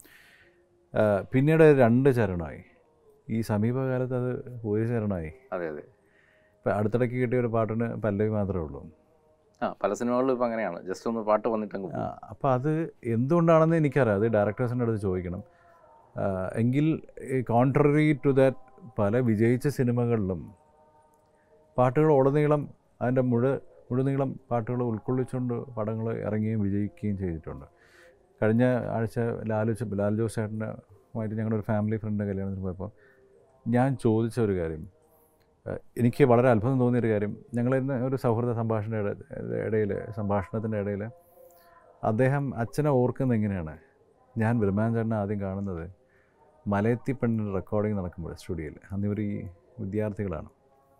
ആ, പിന്നീട് അത് രണ്ട് ചരണമായി ഈ സമീപകാലത്ത് അത് ഒരു ചരണമായി അതെ അതെ ഇപ്പം അടുത്തിടയ്ക്ക് കിട്ടിയ ഒരു പാട്ടിന് പല്ലവി മാത്രമേ ഉള്ളൂ ആ പല സിനിമകളിലും ഇപ്പം അങ്ങനെയാണ് ജസ്റ്റ് ഒന്ന് പാട്ട് വന്നിട്ടങ്ങ് പോകും അപ്പോൾ അത് എന്തുകൊണ്ടാണെന്ന് എനിക്കറിയാം അത് ഡയറക്ടേഴ്സിൻ്റെ അടുത്ത് ചോദിക്കണം ആ, എങ്കിൽ കോൺട്രറി ടു ദാറ്റ് പല വിജയിച്ച സിനിമകളിലും പാട്ടുകൾ ഉടനീളം അതിൻ്റെ മുഴ മുഴുനീളം പാട്ടുകൾ ഉൾക്കൊള്ളിച്ചുകൊണ്ട് പടങ്ങൾ ഇറങ്ങുകയും വിജയിക്കുകയും ചെയ്തിട്ടുണ്ട് കഴിഞ്ഞ ആഴ്ച ലാലു ച- ലാൽ ജോസ് ചേട്ടനുമായിട്ട് ഞങ്ങളുടെ ഒരു ഫാമിലി ഫ്രണ്ടിൻ്റെ കല്യാണത്തിന് പോയപ്പോൾ ഞാൻ ചോദിച്ച ഒരു കാര്യം ഏഹ് എനിക്ക് വളരെ അത്ഭുതം തോന്നിയൊരു കാര്യം ഞങ്ങൾ ഇന്ന് ഒരു സൗഹൃദ സംഭാഷണ ഇടയിൽ സംഭാഷണത്തിൻ്റെ ഇടയിൽ അദ്ദേഹം അച്ഛനെ ഓർക്കുന്നത് എങ്ങനെയാണ് ഞാൻ ബ്രഹ്മാൻ ചേട്ടനെ ആദ്യം കാണുന്നത് മലയത്തി പെണ്ണിൻ്റെ റെക്കോർഡിങ് നടക്കുമ്പോൾ സ്റ്റുഡിയോയിൽ അന്ന് ഇവർ ഈ വിദ്യാർത്ഥികളാണ്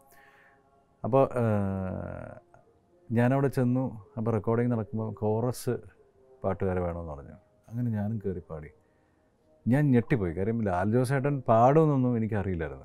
അപ്പോൾ ഏഹ്, ഞാനവിടെ ചെന്നു അപ്പോൾ റെക്കോർഡിങ് നടക്കുമ്പോൾ കോറസ് പാട്ടുകാരെ വേണമെന്ന് പറഞ്ഞു അങ്ങനെ ഞാനും കയറി പാടി ഞാൻ ഞെട്ടിപ്പോയി കാര്യം ലാൽ ജോസ് ചേട്ടൻ പാടുമെന്നൊന്നും എനിക്കറിയില്ലായിരുന്നു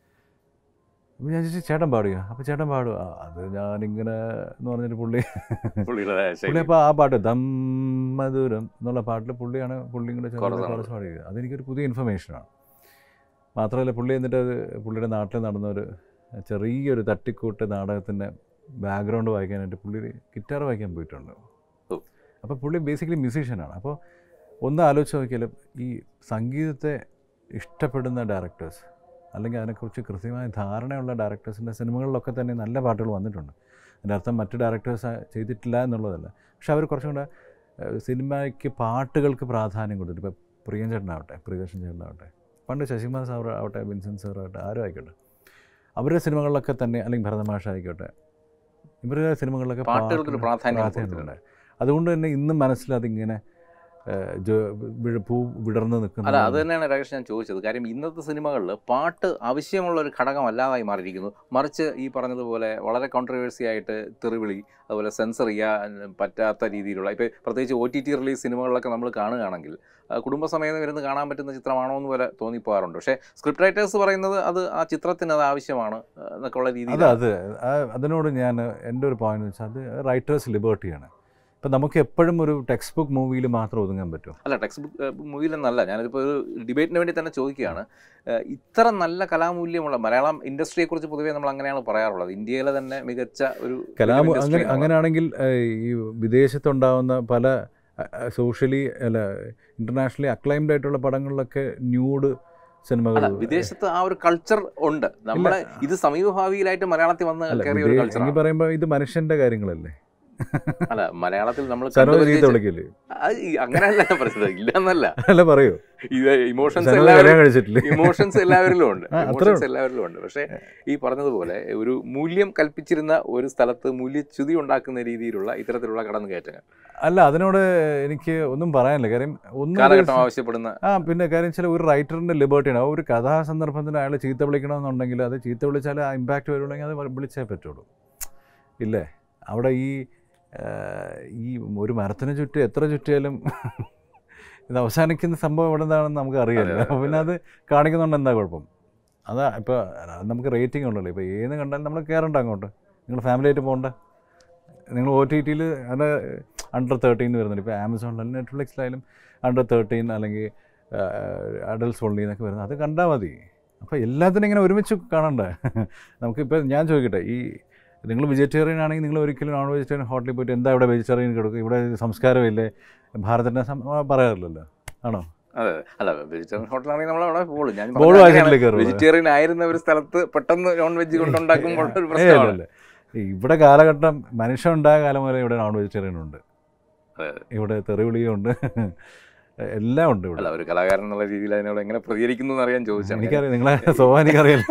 അപ്പോൾ ഞാൻ ചോദിച്ചു ചേട്ടൻ പാടുക അപ്പോൾ ചേട്ടൻ പാടുക "ആ, അത് ഞാനിങ്ങനെ എന്ന് പറഞ്ഞിട്ട് പുള്ളി പുള്ളിയുടെ പുള്ളി ശൈലി അപ്പോൾ ആ പാട്ട് ദം മധുരം എന്നുള്ള പാട്ടിൽ പുള്ളിയാണ് പുള്ളിയും കൂടെ Chorus ആണ്. കുറച്ച് പാടിയത് അതെനിക്കൊരു പുതിയ ഇൻഫർമേഷനാണ് മാത്രമല്ല പുള്ളി എന്നിട്ട് അത് പുള്ളിയുടെ നാട്ടിൽ നടന്ന ഒരു ചെറിയൊരു തട്ടിക്കൂട്ട് നാടകത്തിൻ്റെ ബാക്ക്ഗ്രൗണ്ട് വായിക്കാനായിട്ട് പുള്ളി ഗിറ്റാർ വായിക്കാൻ പോയിട്ടുണ്ട് ഓ. അപ്പോൾ പുള്ളി ബേസിക്കലി മ്യൂസീഷ്യനാണ് അപ്പോൾ ഒന്ന് ആലോചിച്ച് നോക്കിയാൽ ഈ സംഗീതത്തെ ഇഷ്ടപ്പെടുന്ന ഡയറക്ടേഴ്സ് അല്ലെങ്കിൽ അതിനെക്കുറിച്ച് കൃത്യമായ ധാരണയുള്ള ഡയറക്ടേഴ്സിൻ്റെ സിനിമകളിലൊക്കെ തന്നെ നല്ല പാട്ടുകൾ വന്നിട്ടുണ്ട് അതിൻ്റെ അർത്ഥം മറ്റ് ഡയറക്ടേഴ്സ് ചെയ്തിട്ടില്ല എന്നുള്ളതല്ല പക്ഷെ അവർ കുറച്ചും കൂടെ ഏഹ്, സിനിമയ്ക്ക് പാട്ടുകൾക്ക് പ്രാധാന്യം കൊടുത്തിട്ട് ഇപ്പോൾ പ്രിയൻ ചേട്ടനാവട്ടെ പ്രിയദർശൻ ചേട്ടനാവട്ടെ പണ്ട് ശശികുമാർ സാർ ആവട്ടെ വിൻസെൻറ്റ് സാർ ആവട്ടെ ആരും ആയിക്കോട്ടെ അവരുടെ സിനിമകളിലൊക്കെ തന്നെ അല്ലെങ്കിൽ ഭരതമാഷ ആയിക്കോട്ടെ ഇവരുടെ സിനിമകളിലൊക്കെ പാട്ടുകൾക്കൊരു പാട്ടിന് പ്രാധാന്യം പ്രാധാന്യമുണ്ട് അതുകൊണ്ട് തന്നെ ഇന്നും മനസ്സിൽ അതിങ്ങനെ ഏഹ്, ജോ- വിഴ- പൂ വിടർന്ന് അല്ല അത് നിൽക്കുന്ന തന്നെയാണ് രാകേഷ് ഞാൻ ചോദിച്ചത് കാര്യം ഇന്നത്തെ സിനിമകളിൽ പാട്ട് ആവശ്യമുള്ള ഒരു ഘടകമല്ലാതായി മാറിയിരിക്കുന്നു മറിച്ച് ഈ പറഞ്ഞതുപോലെ വളരെ കോൺട്രവേഴ്സി ആയിട്ട് തെറിവിളി അതുപോലെ സെൻസർ ചെയ്യാൻ പറ്റാത്ത രീതിയിലുള്ള ഇപ്പോൾ പ്രത്യേകിച്ച് ഒ ടി ടി റിലീസ് സിനിമകളിലൊക്കെ നമ്മൾ കാണുകയാണെങ്കിൽ ആ, കുടുംബസമേതം ഇരുന്ന് കാണാൻ പറ്റുന്ന ചിത്രമാണോ എന്ന് വരെ തോന്നിപ്പോകാറുണ്ട് പക്ഷേ സ്ക്രിപ്റ്റ് റൈറ്റേഴ്സ് പറയുന്നത് അത് ആ ചിത്രത്തിന് അത് ആവശ്യമാണ് ആ, എന്നൊക്കെ ഉള്ള അത് രീതിയിൽ അത് ആ- അതിനോട് ഞാൻ എൻ്റെ ഒരു പോയിന്റ് വെച്ചാൽ അത് റൈറ്റേഴ്സ് ലിബർട്ടിയാണ് ഇപ്പം നമുക്ക് എപ്പോഴും ഒരു ടെക്സ്റ്റ് ബുക്ക് മൂവിയിൽ മാത്രം ഒതുങ്ങാൻ പറ്റും അല്ല ടെക്സ്റ്റ് ബുക്ക് മൂവിയിലെന്നല്ല ഞാനിപ്പോൾ ഒരു ഡിബേറ്റിന് വേണ്ടി തന്നെ ചോദിക്കുകയാണ് ഏഹ് ഇത്ര നല്ല കലാമൂല്യമുള്ള മലയാളം ഇൻഡസ്ട്രിയെക്കുറിച്ച് പൊതുവേ നമ്മൾ അങ്ങനെയാണ് പറയാറുള്ളത് ഇന്ത്യയിലെ തന്നെ മികച്ച ഒരു കലാമ film industry അങ്ങനെ എന്നുള്ളത്. അങ്ങനെയാണെങ്കിൽ ഏഹ്, ഈ വിദേശത്തുണ്ടാവുന്ന പല സോഷ്യലി അല്ല ഇൻ്റർനാഷണലി അക്ലൈംഡ് ആയിട്ടുള്ള പടങ്ങളിലൊക്കെ ന്യൂഡ് സിനിമകൾ അല്ല വിദേശത്ത് ആ ഒരു കൾച്ചർ ഉണ്ട് നമ്മുടെ ഇത് സമീപഭാവിയിലായിട്ട് മലയാളത്തിൽ വന്ന് അല്ല കയറിയ ഒരു വിദേ- കൾച്ചർ എനിക്ക് പറയുമ്പോൾ ഇത് മനുഷ്യൻ്റെ കാര്യങ്ങളല്ലേ അല്ല മലയാളത്തിൽ നമ്മൾ സനോജ് ചീത്ത കണ്ടുപരിചയിച്ച- വിളിക്കില്ലേ അത് ഈ അങ്ങനെയല്ല ഞാൻ പറഞ്ഞത് ഇല്ല എന്നല്ല അല്ല പറയൂ ഇത് ഇമോഷൻസ് സനോജ് എല്ലാവരും കല്യാണം കഴിച്ചിട്ടില്ലേ ഇമോഷൻസ് എല്ലാവരിലും ഉണ്ട് ആ, അത്രേ ഇമോഷൻസ് ഉള്ളൂ. എല്ലാവരിലും ഉണ്ട് പക്ഷേ ഈ പറഞ്ഞതുപോലെ ഒരു മൂല്യം കൽപ്പിച്ചിരുന്ന ഒരു സ്ഥലത്ത് മൂല്യച്യുതി ഉണ്ടാക്കുന്ന രീതിയിലുള്ള ഇത്തരത്തിലുള്ള കടന്നുകയറ്റങ്ങൾ അല്ല അതിനോട് എനിക്ക് ഒന്നും പറയാനില്ല കാര്യം ഒന്നും കാലഘട്ടം ആവശ്യപ്പെടുന്ന ആ പിന്നെ കാര്യം വെച്ചാൽ ഒരു റൈറ്ററിൻ്റെ ലിബർട്ടിയാണ് ആ ഒരു കഥാസന്ദർഭത്തിന് അയാൾ ചീത്ത വിളിക്കണമെന്നുണ്ടെങ്കിൽ അത് ചീത്ത വിളിച്ചാൽ ആ ഇമ്പാക്റ്റ് വരുള്ളെങ്കിൽ അത് വിളിച്ചേ പറ്റുള്ളൂ ഇല്ലേ അവിടെ ഈ ആ, ഈ ഒരു മരത്തിന് ചുറ്റും എത്ര ചുറ്റിയാലും ഇത് അവസാനിക്കുന്ന സംഭവം എവിടെ നിന്നാണെന്ന് നമുക്ക് അറിയില്ല അതെ, അതെ, അപ്പോൾ പിന്നെ അത് കാണിക്കുന്നുണ്ട് എന്താ കുഴപ്പം അതാ ഇപ്പോൾ നമുക്ക് റേറ്റിംഗ് ഉണ്ടല്ലോ ഇപ്പോൾ ഏത് കണ്ടാലും നമ്മൾ കയറണ്ട അങ്ങോട്ട് നിങ്ങൾ ഫാമിലി ആയിട്ട് പോകണ്ട നിങ്ങൾ ഒ ടി ടിയിൽ അത് അണ്ടർ തേർട്ടീൻ വരുന്നുണ്ട് ഇപ്പോൾ ആമസോണിലായാലും നെറ്റ്ഫ്ലിക്സിലായാലും അണ്ടർ തേർട്ടീൻ അല്ലെങ്കിൽ അഡൽട്സ് ഓൺലി എന്നൊക്കെ വരുന്നത് അത് കണ്ടാൽ മതി അപ്പോൾ എല്ലാത്തിനും ഇങ്ങനെ ഒരുമിച്ച് കാണണ്ടേ നമുക്കിപ്പോൾ ഞാൻ ചോദിക്കട്ടെ ഈ നിങ്ങൾ വെജിറ്റേറിയൻ ആണെങ്കിൽ നിങ്ങൾ ഒരിക്കലും നോൺ വെജിറ്റേറിയൻ ഹോട്ടലിൽ പോയിട്ട് എന്താ ഇവിടെ വെജിറ്റേറിയൻ കൊടുക്കും ഇവിടെ സംസ്കാരമില്ലേ ഭാരതത്തിൻ്റെ സം പറയാറില്ലല്ലോ ആണോ അതെ അല്ല വെജിറ്റേറിയൻ ഹോട്ടലാണെങ്കിൽ നമ്മൾ അവിടെ പോകുള്ളൂ ഞാൻ ബോൾ വാശിയിലേക്ക് കയറും വെജിറ്റേറിയൻ ആയിരുന്ന ഒരു സ്ഥലത്ത് പെട്ടെന്ന് നോൺ വെജ് കൊണ്ടുണ്ടാക്കുമ്പോൾ ഒരു ഏയ് പ്രശ്നമാണ് അല്ലല്ല. ഇവിടെ കാലഘട്ടം മനുഷ്യൻ ഉണ്ടായ കാലം വരെ ഇവിടെ നോൺ വെജിറ്റേറിയൻ ഉണ്ട് അതെ, ഇവിടെ തെറിവിളിയുണ്ട് എല്ലാം ഉണ്ട് ഇവിടെ അല്ല ഒരു കലാകാരൻ എന്നുള്ള രീതിയിൽ അതിനോട് എങ്ങനെ പ്രതികരിക്കുന്നു എന്ന് അറിയാൻ ചോദിച്ചാണ് എനിക്കറിയാം നിങ്ങളെ സ്വഭാവം എനിക്കറിയില്ല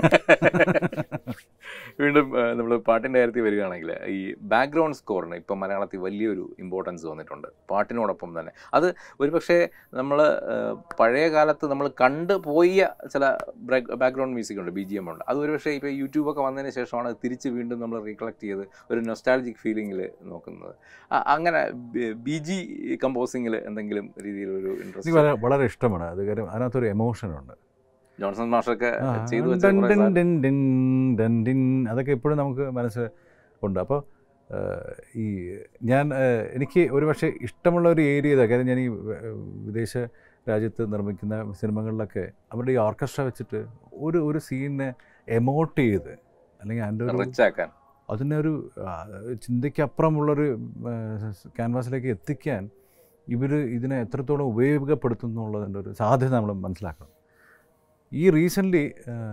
വീണ്ടും നമ്മൾ പാട്ടിൻ്റെ കാര്യത്തിൽ വരികയാണെങ്കിൽ ഈ ബാക്ക്ഗ്രൗണ്ട് സ്കോറിന് ഇപ്പം മലയാളത്തിൽ വലിയൊരു ഇമ്പോർട്ടൻസ് വന്നിട്ടുണ്ട് പാട്ടിനോടൊപ്പം തന്നെ അത് ഒരുപക്ഷെ നമ്മൾ പഴയ കാലത്ത് നമ്മൾ കണ്ടു പോയ ചില ബാക്ക്ഗ്രൗണ്ട് മ്യൂസിക് ഉണ്ട് ബി ജി എം ഉണ്ട് അത് ഒരുപക്ഷെ ഇപ്പോൾ യൂട്യൂബൊക്കെ വന്നതിന് ശേഷമാണ് അത് തിരിച്ച് വീണ്ടും നമ്മൾ റീകളക്ട് ചെയ്ത് ഒരു നൊസ്റ്റാലജിക് ഫീലിങ്ങിൽ നോക്കുന്നത് അ- അങ്ങനെ ബി ജി കമ്പോസിങ്ങിൽ എന്തെങ്കിലും രീതിയിലൊരു എനിക്ക് ഇൻട്രസ്റ്റ് വളരെ വളരെ ഇഷ്ടമാണ് അത് കാര്യം അതിനകത്തൊരു എമോഷനുണ്ട് ജോൺസൺ മാഷൊക്കെ ആ, ചെയ്തു വെച്ച ഡൻ കുറേ ഡിൻ സാധനം- ഡിൻ ഡിൻ ഡൻ ഡിൻ അതൊക്കെ എപ്പോഴും നമുക്ക് മനസ്സ് ഉണ്ട് അപ്പോൾ ഈ ഞാൻ ആ, എനിക്ക് ഒരു പക്ഷേ ഇഷ്ടമുള്ള ഒരു ഏരിയ ഇതാ കാര്യം ഞാൻ ഈ വ- വിദേശ രാജ്യത്ത് നിർമ്മിക്കുന്ന സിനിമകളിലൊക്കെ അവരുടെ ഈ ഓർക്കസ്ട്ര വെച്ചിട്ട് ഒരു ഒരു സീനിനെ എമോട്ട് ചെയ്ത് അല്ലെങ്കിൽ അതിൻ്റെ ഒരു റിച്ച് ആക്കാൻ അതിനെ ഒരു ആ, ചിന്തയ്ക്കപ്പുറമുള്ളൊരു ക്യാൻവാസിലേക്ക് എത്തിക്കാൻ ഇവർ ഇതിനെ എത്രത്തോളം ഉപയോഗപ്പെടുത്തുന്നു എന്നുള്ളതിൻ്റെ ഒരു സാധ്യത നമ്മൾ മനസ്സിലാക്കണം ഈ റീസെൻ്റ്ലി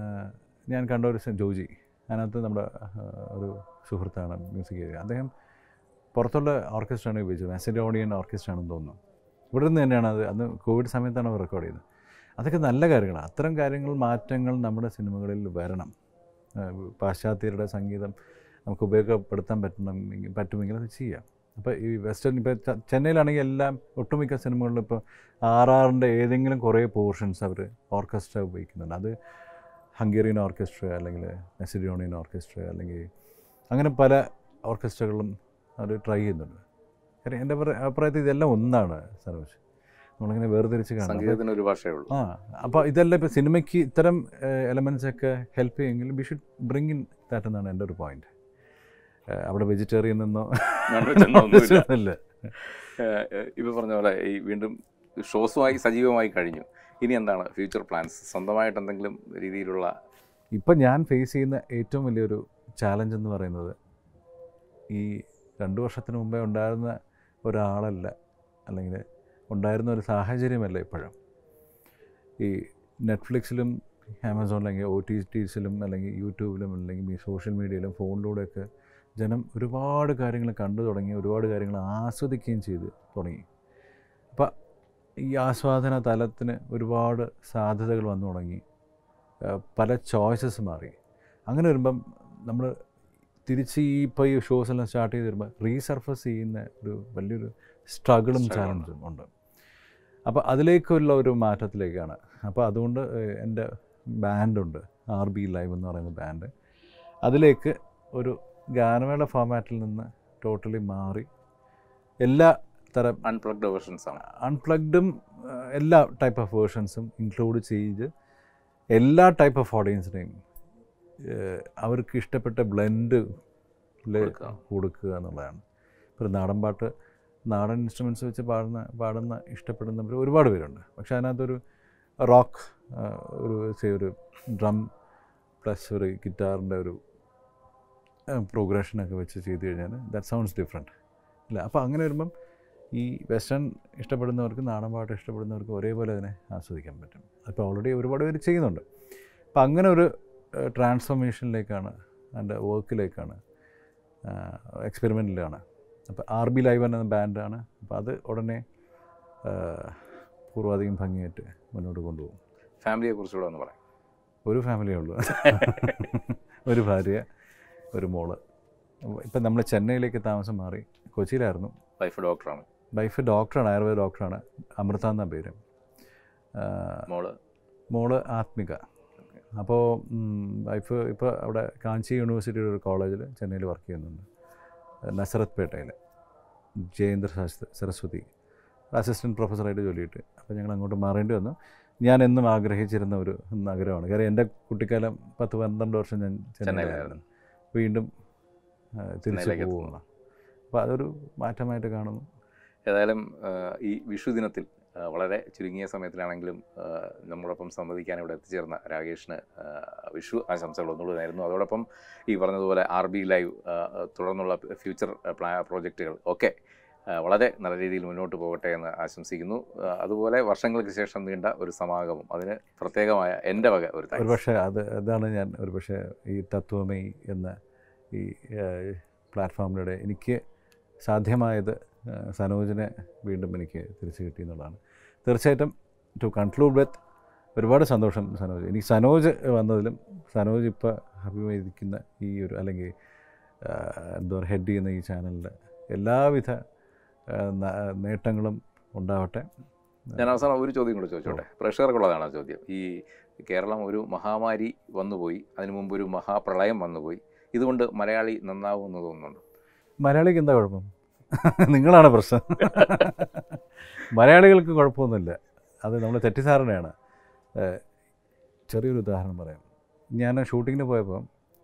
ഞാൻ കണ്ട ഒരു സ- ജോജി അതിനകത്ത് നമ്മുടെ ആ, ഒരു സുഹൃത്താണ് മ്യൂസിക് ഏരിയ അദ്ദേഹം പുറത്തുള്ള ഓർക്കസ്ട്രയാണ് ഉപയോഗിച്ചത് മാസിഡോണിയൻ ഓർക്കസ്ട്ര ആണെന്ന് തോന്നുന്നു ഇവിടെ നിന്ന് തന്നെയാണ് അത് അന്ന് കോവിഡ് സമയത്താണ് അവർ റെക്കോർഡ് ചെയ്തത് അതൊക്കെ നല്ല കാര്യങ്ങളാണ് അത്തരം കാര്യങ്ങൾ മാറ്റങ്ങൾ നമ്മുടെ സിനിമകളിൽ വരണം ആ, പാശ്ചാത്യരുടെ സംഗീതം നമുക്ക് ഉപയോഗപ്പെടുത്താൻ പറ്റണമെങ്കിൽ പറ്റുമെങ്കിൽ അത് ചെയ്യാം അപ്പോൾ ഈ വെസ്റ്റേൺ ഇപ്പോൾ ചെന്നൈയിലാണെങ്കിൽ എല്ലാം ഒട്ടുമിക്ക സിനിമകളിലും ഇപ്പോൾ ആർ ആറിൻ്റെ ഏതെങ്കിലും കുറേ പോർഷൻസ് അവർ ഓർക്കസ്ട്ര ഉപയോഗിക്കുന്നുണ്ട് അത് ഹംഗേറിയൻ ഓർക്കസ്ട്ര അല്ലെങ്കിൽ മെസിഡോണിയൻ ഓർക്കസ്ട്ര അല്ലെങ്കിൽ അങ്ങനെ പല ഓർക്കസ്ട്രകളും അവർ ട്രൈ ചെയ്യുന്നുണ്ട് കാര്യം എൻ്റെ അഭിപ്രായ- അഭിപ്രായത്തിൽ ഇതെല്ലാം ഒന്നാണ് സനോജ് നമ്മളിങ്ങനെ വേർതിരിച്ച് കാണണം അപ്പോൾ സംഗീതത്തിന് ഒരു ഭാഷയേ ഉള്ളൂ ആ അപ്പോൾ ഇതെല്ലാം ഇപ്പോൾ സിനിമയ്ക്ക് ഇത്തരം എലമെൻസ് ഒക്കെ ഹെൽപ്പ് ചെയ്യുമെങ്കിൽ we should bring in that എന്നാണ് എൻ്റെ ഒരു പോയിന്റ് അവിടെ വെജിറ്റേറിയൻ എന്നോ Non-veg എന്നോ ഒന്നുമില്ല. ഇല്ല ഇപ്പോൾ പറഞ്ഞ പോലെ ഈ വീണ്ടും ഷോസുമായി സജീവമായി കഴിഞ്ഞു ഇനി എന്താണ് ഫ്യൂച്ചർ പ്ലാൻസ് സ്വന്തമായിട്ട് എന്തെങ്കിലും രീതിയിലുള്ള ഇപ്പം ഞാൻ ഫേസ് ചെയ്യുന്ന ഏറ്റവും വലിയൊരു ചാലഞ്ച് എന്ന് പറയുന്നത് ഈ രണ്ട് വർഷത്തിന് മുമ്പേ ഉണ്ടായിരുന്ന ഒരാളല്ല അല്ലെങ്കിൽ ഉണ്ടായിരുന്ന ഒരു സാഹചര്യമല്ല ഇപ്പോഴും ഈ നെറ്റ്ഫ്ലിക്സിലും ആമസോൺ അല്ലെങ്കിൽ ഒ ടി ടീസിലും അല്ലെങ്കിൽ യൂട്യൂബിലും അല്ലെങ്കിൽ ഈ സോഷ്യൽ മീഡിയയിലും ഫോണിലൂടെയൊക്കെ ജനം ഒരുപാട് കാര്യങ്ങൾ കണ്ടു തുടങ്ങി ഒരുപാട് കാര്യങ്ങൾ ആസ്വദിക്കുകയും ചെയ്ത് തുടങ്ങി അപ്പം ഈ ആസ്വാദന തലത്തിന് ഒരുപാട് സാധ്യതകൾ വന്നു തുടങ്ങി ആ, പല ചോയ്സസ് മാറി അങ്ങനെ വരുമ്പം നമ്മൾ തിരിച്ച് ഈ ഇപ്പോൾ ഈ ഷോസ് എല്ലാം സ്റ്റാർട്ട് ചെയ്ത് വരുമ്പോൾ റീസർഫസ് ചെയ്യുന്ന ഒരു വലിയൊരു സ്ട്രഗിളും Struggle ഉണ്ട്. ചാലഞ്ചും ഉണ്ട് അപ്പോൾ അതിലേക്കുള്ള ഒരു മാറ്റത്തിലേക്കാണ് അപ്പോൾ അതുകൊണ്ട് ഏഹ്, എൻ്റെ ബാൻഡുണ്ട് ആർ ബി ലൈവ് എന്ന് പറയുന്ന ബാൻഡ് അതിലേക്ക് ഒരു ഗാനമേള ഫോമാറ്റിൽ നിന്ന് ടോട്ടലി മാറി എല്ലാ തരം അൺപ്ലഗ്ഡ് വേർഷൻസ് ആണ് അൺപ്ലഗ്ഡും എല്ലാ ടൈപ്പ് ഓഫ് വേർഷൻസും ഇൻക്ലൂഡ് ചെയ്ത് എല്ലാ ടൈപ്പ് ഓഫ് ഓഡിയൻസിനെയും അവർക്ക് ഇഷ്ടപ്പെട്ട ബ്ലെൻഡ് കൊടുക്കുക. കൊടുക്കുക എന്നുള്ളതാണ് ഇപ്പോൾ നാടൻ പാട്ട് നാടൻ ഇൻസ്ട്രുമെൻറ്റ്സ് വെച്ച് പാടുന്ന പാടുന്ന ഇഷ്ടപ്പെടുന്നവർ ഒരുപാട് പേരുണ്ട് പക്ഷെ അതിനകത്തൊരു റോക്ക് ഒരു say ഒരു ഡ്രം പ്ലസ് ഒരു ഗിറ്റാറിൻ്റെ ഒരു പ്രോഗ്രഷനൊക്കെ വെച്ച് ചെയ്ത് കഴിഞ്ഞാൽ ദാറ്റ് സൗണ്ട്സ് ഡിഫറെൻറ്റ് ഇല്ല അപ്പോൾ അങ്ങനെ വരുമ്പം ഈ വെസ്റ്റേൺ ഇഷ്ടപ്പെടുന്നവർക്ക് നാടൻ പാട്ട് ഇഷ്ടപ്പെടുന്നവർക്ക് ഒരേപോലെ അതിനെ ആസ്വദിക്കാൻ പറ്റും അപ്പോൾ ഓൾറെഡി ഒരുപാട് പേര് ചെയ്യുന്നുണ്ട് അപ്പോൾ അങ്ങനെ ഒരു ട്രാൻസ്ഫോർമേഷനിലേക്കാണ് എൻ്റെ വർക്കിലേക്കാണ് എക്സ്പെരിമെൻറ്റിലാണ് അപ്പോൾ ആർ ബി ലൈവ് എന്ന ബാൻഡാണ് അപ്പോൾ അത് ഉടനെ ആ, പൂർവാധികം ഭംഗിയായിട്ട് മുന്നോട്ട് കൊണ്ടുപോകും ഫാമിലിയെ കുറിച്ചുകൂടെ ഒന്ന് പറയാം ഒരു ഫാമിലിയേ ഉള്ളൂ ഒരു ഭാര്യ ഒരു മോള് ഇപ്പം നമ്മൾ ചെന്നൈയിലേക്ക് താമസം മാറി കൊച്ചിയിലായിരുന്നു വൈഫ് ഡോക്ടറാണ് വൈഫ് ഡോക്ടറാണ് ആയുർവേദ ഡോക്ടറാണ് അമൃത എന്ന പേര് ആ, മോള് മോള് ആത്മിക അപ്പോൾ വൈഫ് ഇപ്പോൾ അവിടെ കാഞ്ചി യൂണിവേഴ്സിറ്റിയുടെ ഒരു കോളേജിൽ ചെന്നൈയിൽ വർക്ക് ചെയ്യുന്നുണ്ട് നസറത്ത് പേട്ടയിൽ ജയേന്ദ്ര ശാസ്ത്ര സരസ്വതി അസിസ്റ്റൻറ്റ് പ്രൊഫസറായിട്ട് ജോലി കിട്ടി അപ്പോൾ ഞങ്ങൾ അങ്ങോട്ട് മാറേണ്ടി വന്നു ഞാൻ എന്നും ആഗ്രഹിച്ചിരുന്ന ഒരു നഗരമാണ് കാര്യം എൻ്റെ കുട്ടിക്കാലം പത്ത് പന്ത്രണ്ട് വർഷം ഞാൻ ചെന്നൈയിലായിരുന്നു വീണ്ടും ആ, തിരിച്ചു ചെന്നൈയിലേക്ക് പോവുകയാണ് അപ്പോൾ അതൊരു മാറ്റമായിട്ട് കാണുന്നു ഏതായാലും ആ, ഈ വിഷു ദിനത്തിൽ ആ, വളരെ ചുരുങ്ങിയ സമയത്തിലാണെങ്കിലും ആ, നമ്മോടൊപ്പം സംവദിക്കാൻ ഇവിടെ എത്തിച്ചേർന്ന രാകേഷിന് ആ, വിഷു ആശംസകൾ ഒന്നുകൂടായിരുന്നു അതോടൊപ്പം ഈ പറഞ്ഞതുപോലെ ആർ ബി ലൈവ് ആ, തുടർന്നുള്ള ഫ്യൂച്ചർ പ്ലാ പ്രോജക്റ്റുകൾ ഒക്കെ ആ, വളരെ നല്ല രീതിയിൽ മുന്നോട്ട് പോകട്ടെ എന്ന് ആശംസിക്കുന്നു ആ, അതുപോലെ വർഷങ്ങൾക്ക് ശേഷം നീണ്ട ഒരു സമാഗമം അതിന് പ്രത്യേകമായ എൻ്റെ വക ഒരു thanks. ഒരുപക്ഷെ അത് അതാണ് ഞാൻ ഒരുപക്ഷെ ഈ തത്വമയി എന്ന ഈ പ്ലാറ്റ്ഫോമിലൂടെ എനിക്ക് സാധ്യമായത് ആ, സനോജിനെ വീണ്ടും എനിക്ക് തിരിച്ചു കിട്ടി എന്നുള്ളതാണ് തീർച്ചയായിട്ടും ടു കൺക്ലൂഡ് വിത്ത് ഒരുപാട് സന്തോഷം സനോജ് എനിക്ക് സനോജ് വന്നതിലും സനോജ് ഇപ്പോൾ അഭിമുഖീകരിക്കുന്ന ഈ ഒരു അല്ലെങ്കിൽ ആ, എന്താ പറയുക ഹെഡ് ചെയ്യുന്ന ഈ ചാനലിൻ്റെ എല്ലാവിധ ആ, ന- നേട്ടങ്ങളും ഉണ്ടാവട്ടെ ഞാൻ അവസാനം ഒരു ചോദ്യം കൂടെ ചോദിച്ചോട്ടെ പ്രേക്ഷകർക്കുള്ളതാണ് ആ ചോദ്യം ഈ കേരളം ഒരു മഹാമാരി വന്നുപോയി അതിനു മുമ്പ് ഒരു മഹാപ്രളയം വന്നുപോയി ഇതുകൊണ്ട് മലയാളി നന്നാവുമെന്ന് തോന്നുന്നുണ്ട് മലയാളിക്ക് എന്താ കുഴപ്പം നിങ്ങളാണ് പ്രശ്നം മലയാളികൾക്ക് കുഴപ്പമൊന്നുമില്ല അത് നമ്മൾ തെറ്റിദ്ധാരണയാണ് ഏഹ് ചെറിയൊരു ഉദാഹരണം പറയാം ഞാൻ ഷൂട്ടിങ്ങിന് പോയപ്പോൾ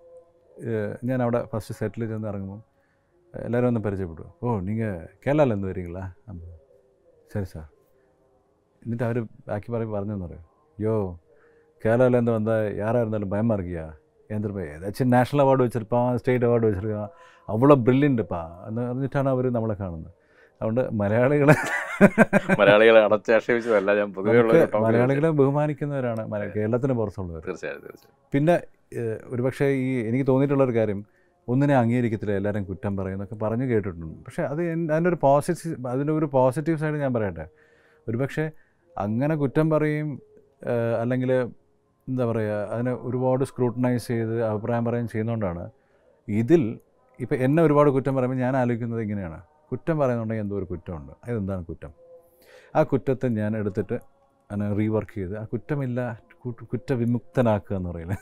ഏഹ് ഞാൻ അവിടെ ഫസ്റ്റ് സെറ്റിൽ ചെന്ന് ഇറങ്ങുമ്പോൾ എല്ലാവരും ഒന്ന് പരിചയപ്പെട്ടു ഓ നിങ്ങൾ കേരളാലെന്ത് വരീங்களா ആമാ. ശരി സാർ എന്നിട്ട് അവർ ബാക്കി പറയും പറഞ്ഞെന്ന് പറയും യോ கேரளாலேருந்து வந்தால் யாராக இருந்தாலும் பயமாக இருக்கியா ஏந்திரப்பா ஏதாச்சும் நேஷ்னல் அவார்டு வச்சுருப்பான் സ്റ്റേറ്റ് അവാർഡ് വെച്ചിരിക്കാം അവളെ ബ്രില്യൻ്റ് എന്ന് പറഞ്ഞിട്ടാണ് അവർ നമ്മളെ കാണുന്നത് അതുകൊണ്ട് മലയാളികളെ മലയാളികളെ അടച്ചാക്ഷേപിച്ചതല്ല ഞാൻ പൊതുവേ ഉള്ള നമുക്ക് മലയാളികളെ ബഹുമാനിക്കുന്നവരാണ് മല- കേരളത്തിന് പുറത്തുള്ളവർ തീർച്ചയായും തീർച്ചയായും പിന്നെ ഏഹ്, ഒരുപക്ഷെ ഈ എനിക്ക് തോന്നിയിട്ടുള്ളൊരു കാര്യം ഒന്നിനെ അംഗീകരിക്കത്തില്ല എല്ലാവരും കുറ്റം പറയുന്നൊക്കെ പറഞ്ഞു കേട്ടിട്ടുണ്ട് പക്ഷേ അത് എൻ- അതിൻ്റെ ഒരു പോസിറ്റീവ് അതിൻ്റെ ഒരു പോസിറ്റീവ് സൈഡ് ഞാൻ പറയട്ടെ ഒരുപക്ഷെ അങ്ങനെ കുറ്റം പറയും അല്ലെങ്കിൽ എന്താ പറയുക അതിനെ ഒരുപാട് സ്ക്രൂട്ടനൈസ് ചെയ്ത് അഭിപ്രായം പറയുകയും ചെയ്യുന്നതുകൊണ്ടാണ് ഇതിൽ ഇപ്പം എന്നെ ഒരുപാട് കുറ്റം പറയുമ്പോൾ ഞാൻ ആലോചിക്കുന്നത് ഇങ്ങനെയാണ് കുറ്റം പറയുന്നുണ്ടെങ്കിൽ എന്തോ ഒരു കുറ്റമുണ്ട് അതെന്താണ് കുറ്റം ആ കുറ്റത്തെ ഞാൻ എടുത്തിട്ട് അതിനെ റീവർക്ക് ചെയ്ത് ആ കുറ്റമില്ല കു- കുറ്റവിമുക്തനാക്കുക എന്ന് പറയുന്നത്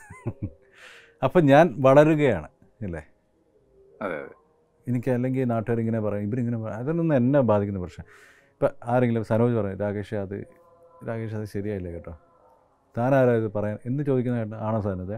അപ്പം ഞാൻ വളരുകയാണ് അല്ലേ അതെ അതെ എനിക്ക് അല്ലെങ്കിൽ നാട്ടുകാർ ഇങ്ങനെ പറയും ഇവരിങ്ങനെ പറയും അതൊന്നും എന്നെ ബാധിക്കുന്ന പ്രശ്നം ഇപ്പം ആരെങ്കിലും സനോജ് പറയും രാകേഷ് അത് രാകേഷ് അത് ശരിയായില്ല കേട്ടോ താൻ ആരാ ഇത് പറയാൻ എന്ന് ചോദിക്കുന്ന കേട്ടോ ആണോ സനത്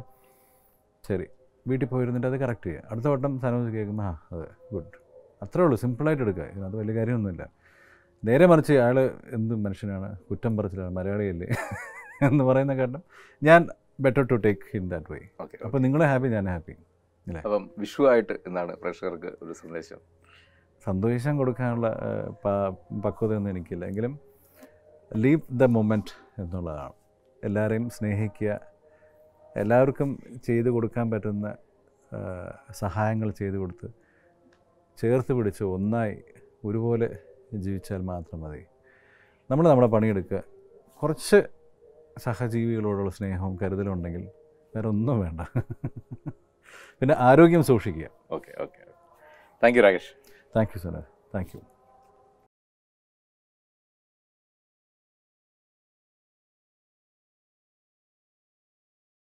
ശരി വീട്ടിൽ പോയിരുന്നിട്ട് അത് കറക്റ്റ് ചെയ്യുക അടുത്ത വട്ടം സനോജ് കേൾക്കുമ്പോൾ ആ അതെ ഗുഡ് അത്രേ ഉള്ളൂ സിമ്പിളായിട്ട് എടുക്കുക ഇതിനകത്ത് വലിയ കാര്യമൊന്നുമില്ല നേരെ മറിച്ച് അയാൾ എന്ത് മനുഷ്യനാണ് കുറ്റം പറച്ചിലാണ് മലയാളിയല്ലേ എന്ന് പറയുന്ന കേട്ടോ ഞാൻ better to take in that way okay അപ്പോൾ നിങ്ങൾ ഹാപ്പി ഞാൻ ഹാപ്പി അപ്പം വിഷു ആയിട്ട് എന്താണ് പ്രേക്ഷകർക്ക് ഒരു സന്ദേശം സന്തോഷം കൊടുക്കാനുള്ള ആ, പ- പക്വതയൊന്നും എനിക്കില്ല എങ്കിലും ലീവ് ദ മൊമെൻറ്റ് എന്നുള്ളതാണ് എല്ലാവരെയും സ്നേഹിക്കുക എല്ലാവർക്കും ചെയ്തു കൊടുക്കാൻ പറ്റുന്ന ആ, സഹായങ്ങൾ ചെയ്തു കൊടുത്ത് ചേർത്ത് പിടിച്ച് ഒന്നായി ഒരുപോലെ ജീവിച്ചാൽ മാത്രം മതി നമ്മൾ നമ്മുടെ പണിയെടുക്കുക കുറച്ച് സഹജീവികളോടുള്ള സ്നേഹവും കരുതലും ഉണ്ടെങ്കിൽ വേറെ ഒന്നും വേണ്ട പിന്നെ ആരോഗ്യം സൂക്ഷിക്കുക okay okay thank you Rakesh thank you sir thank U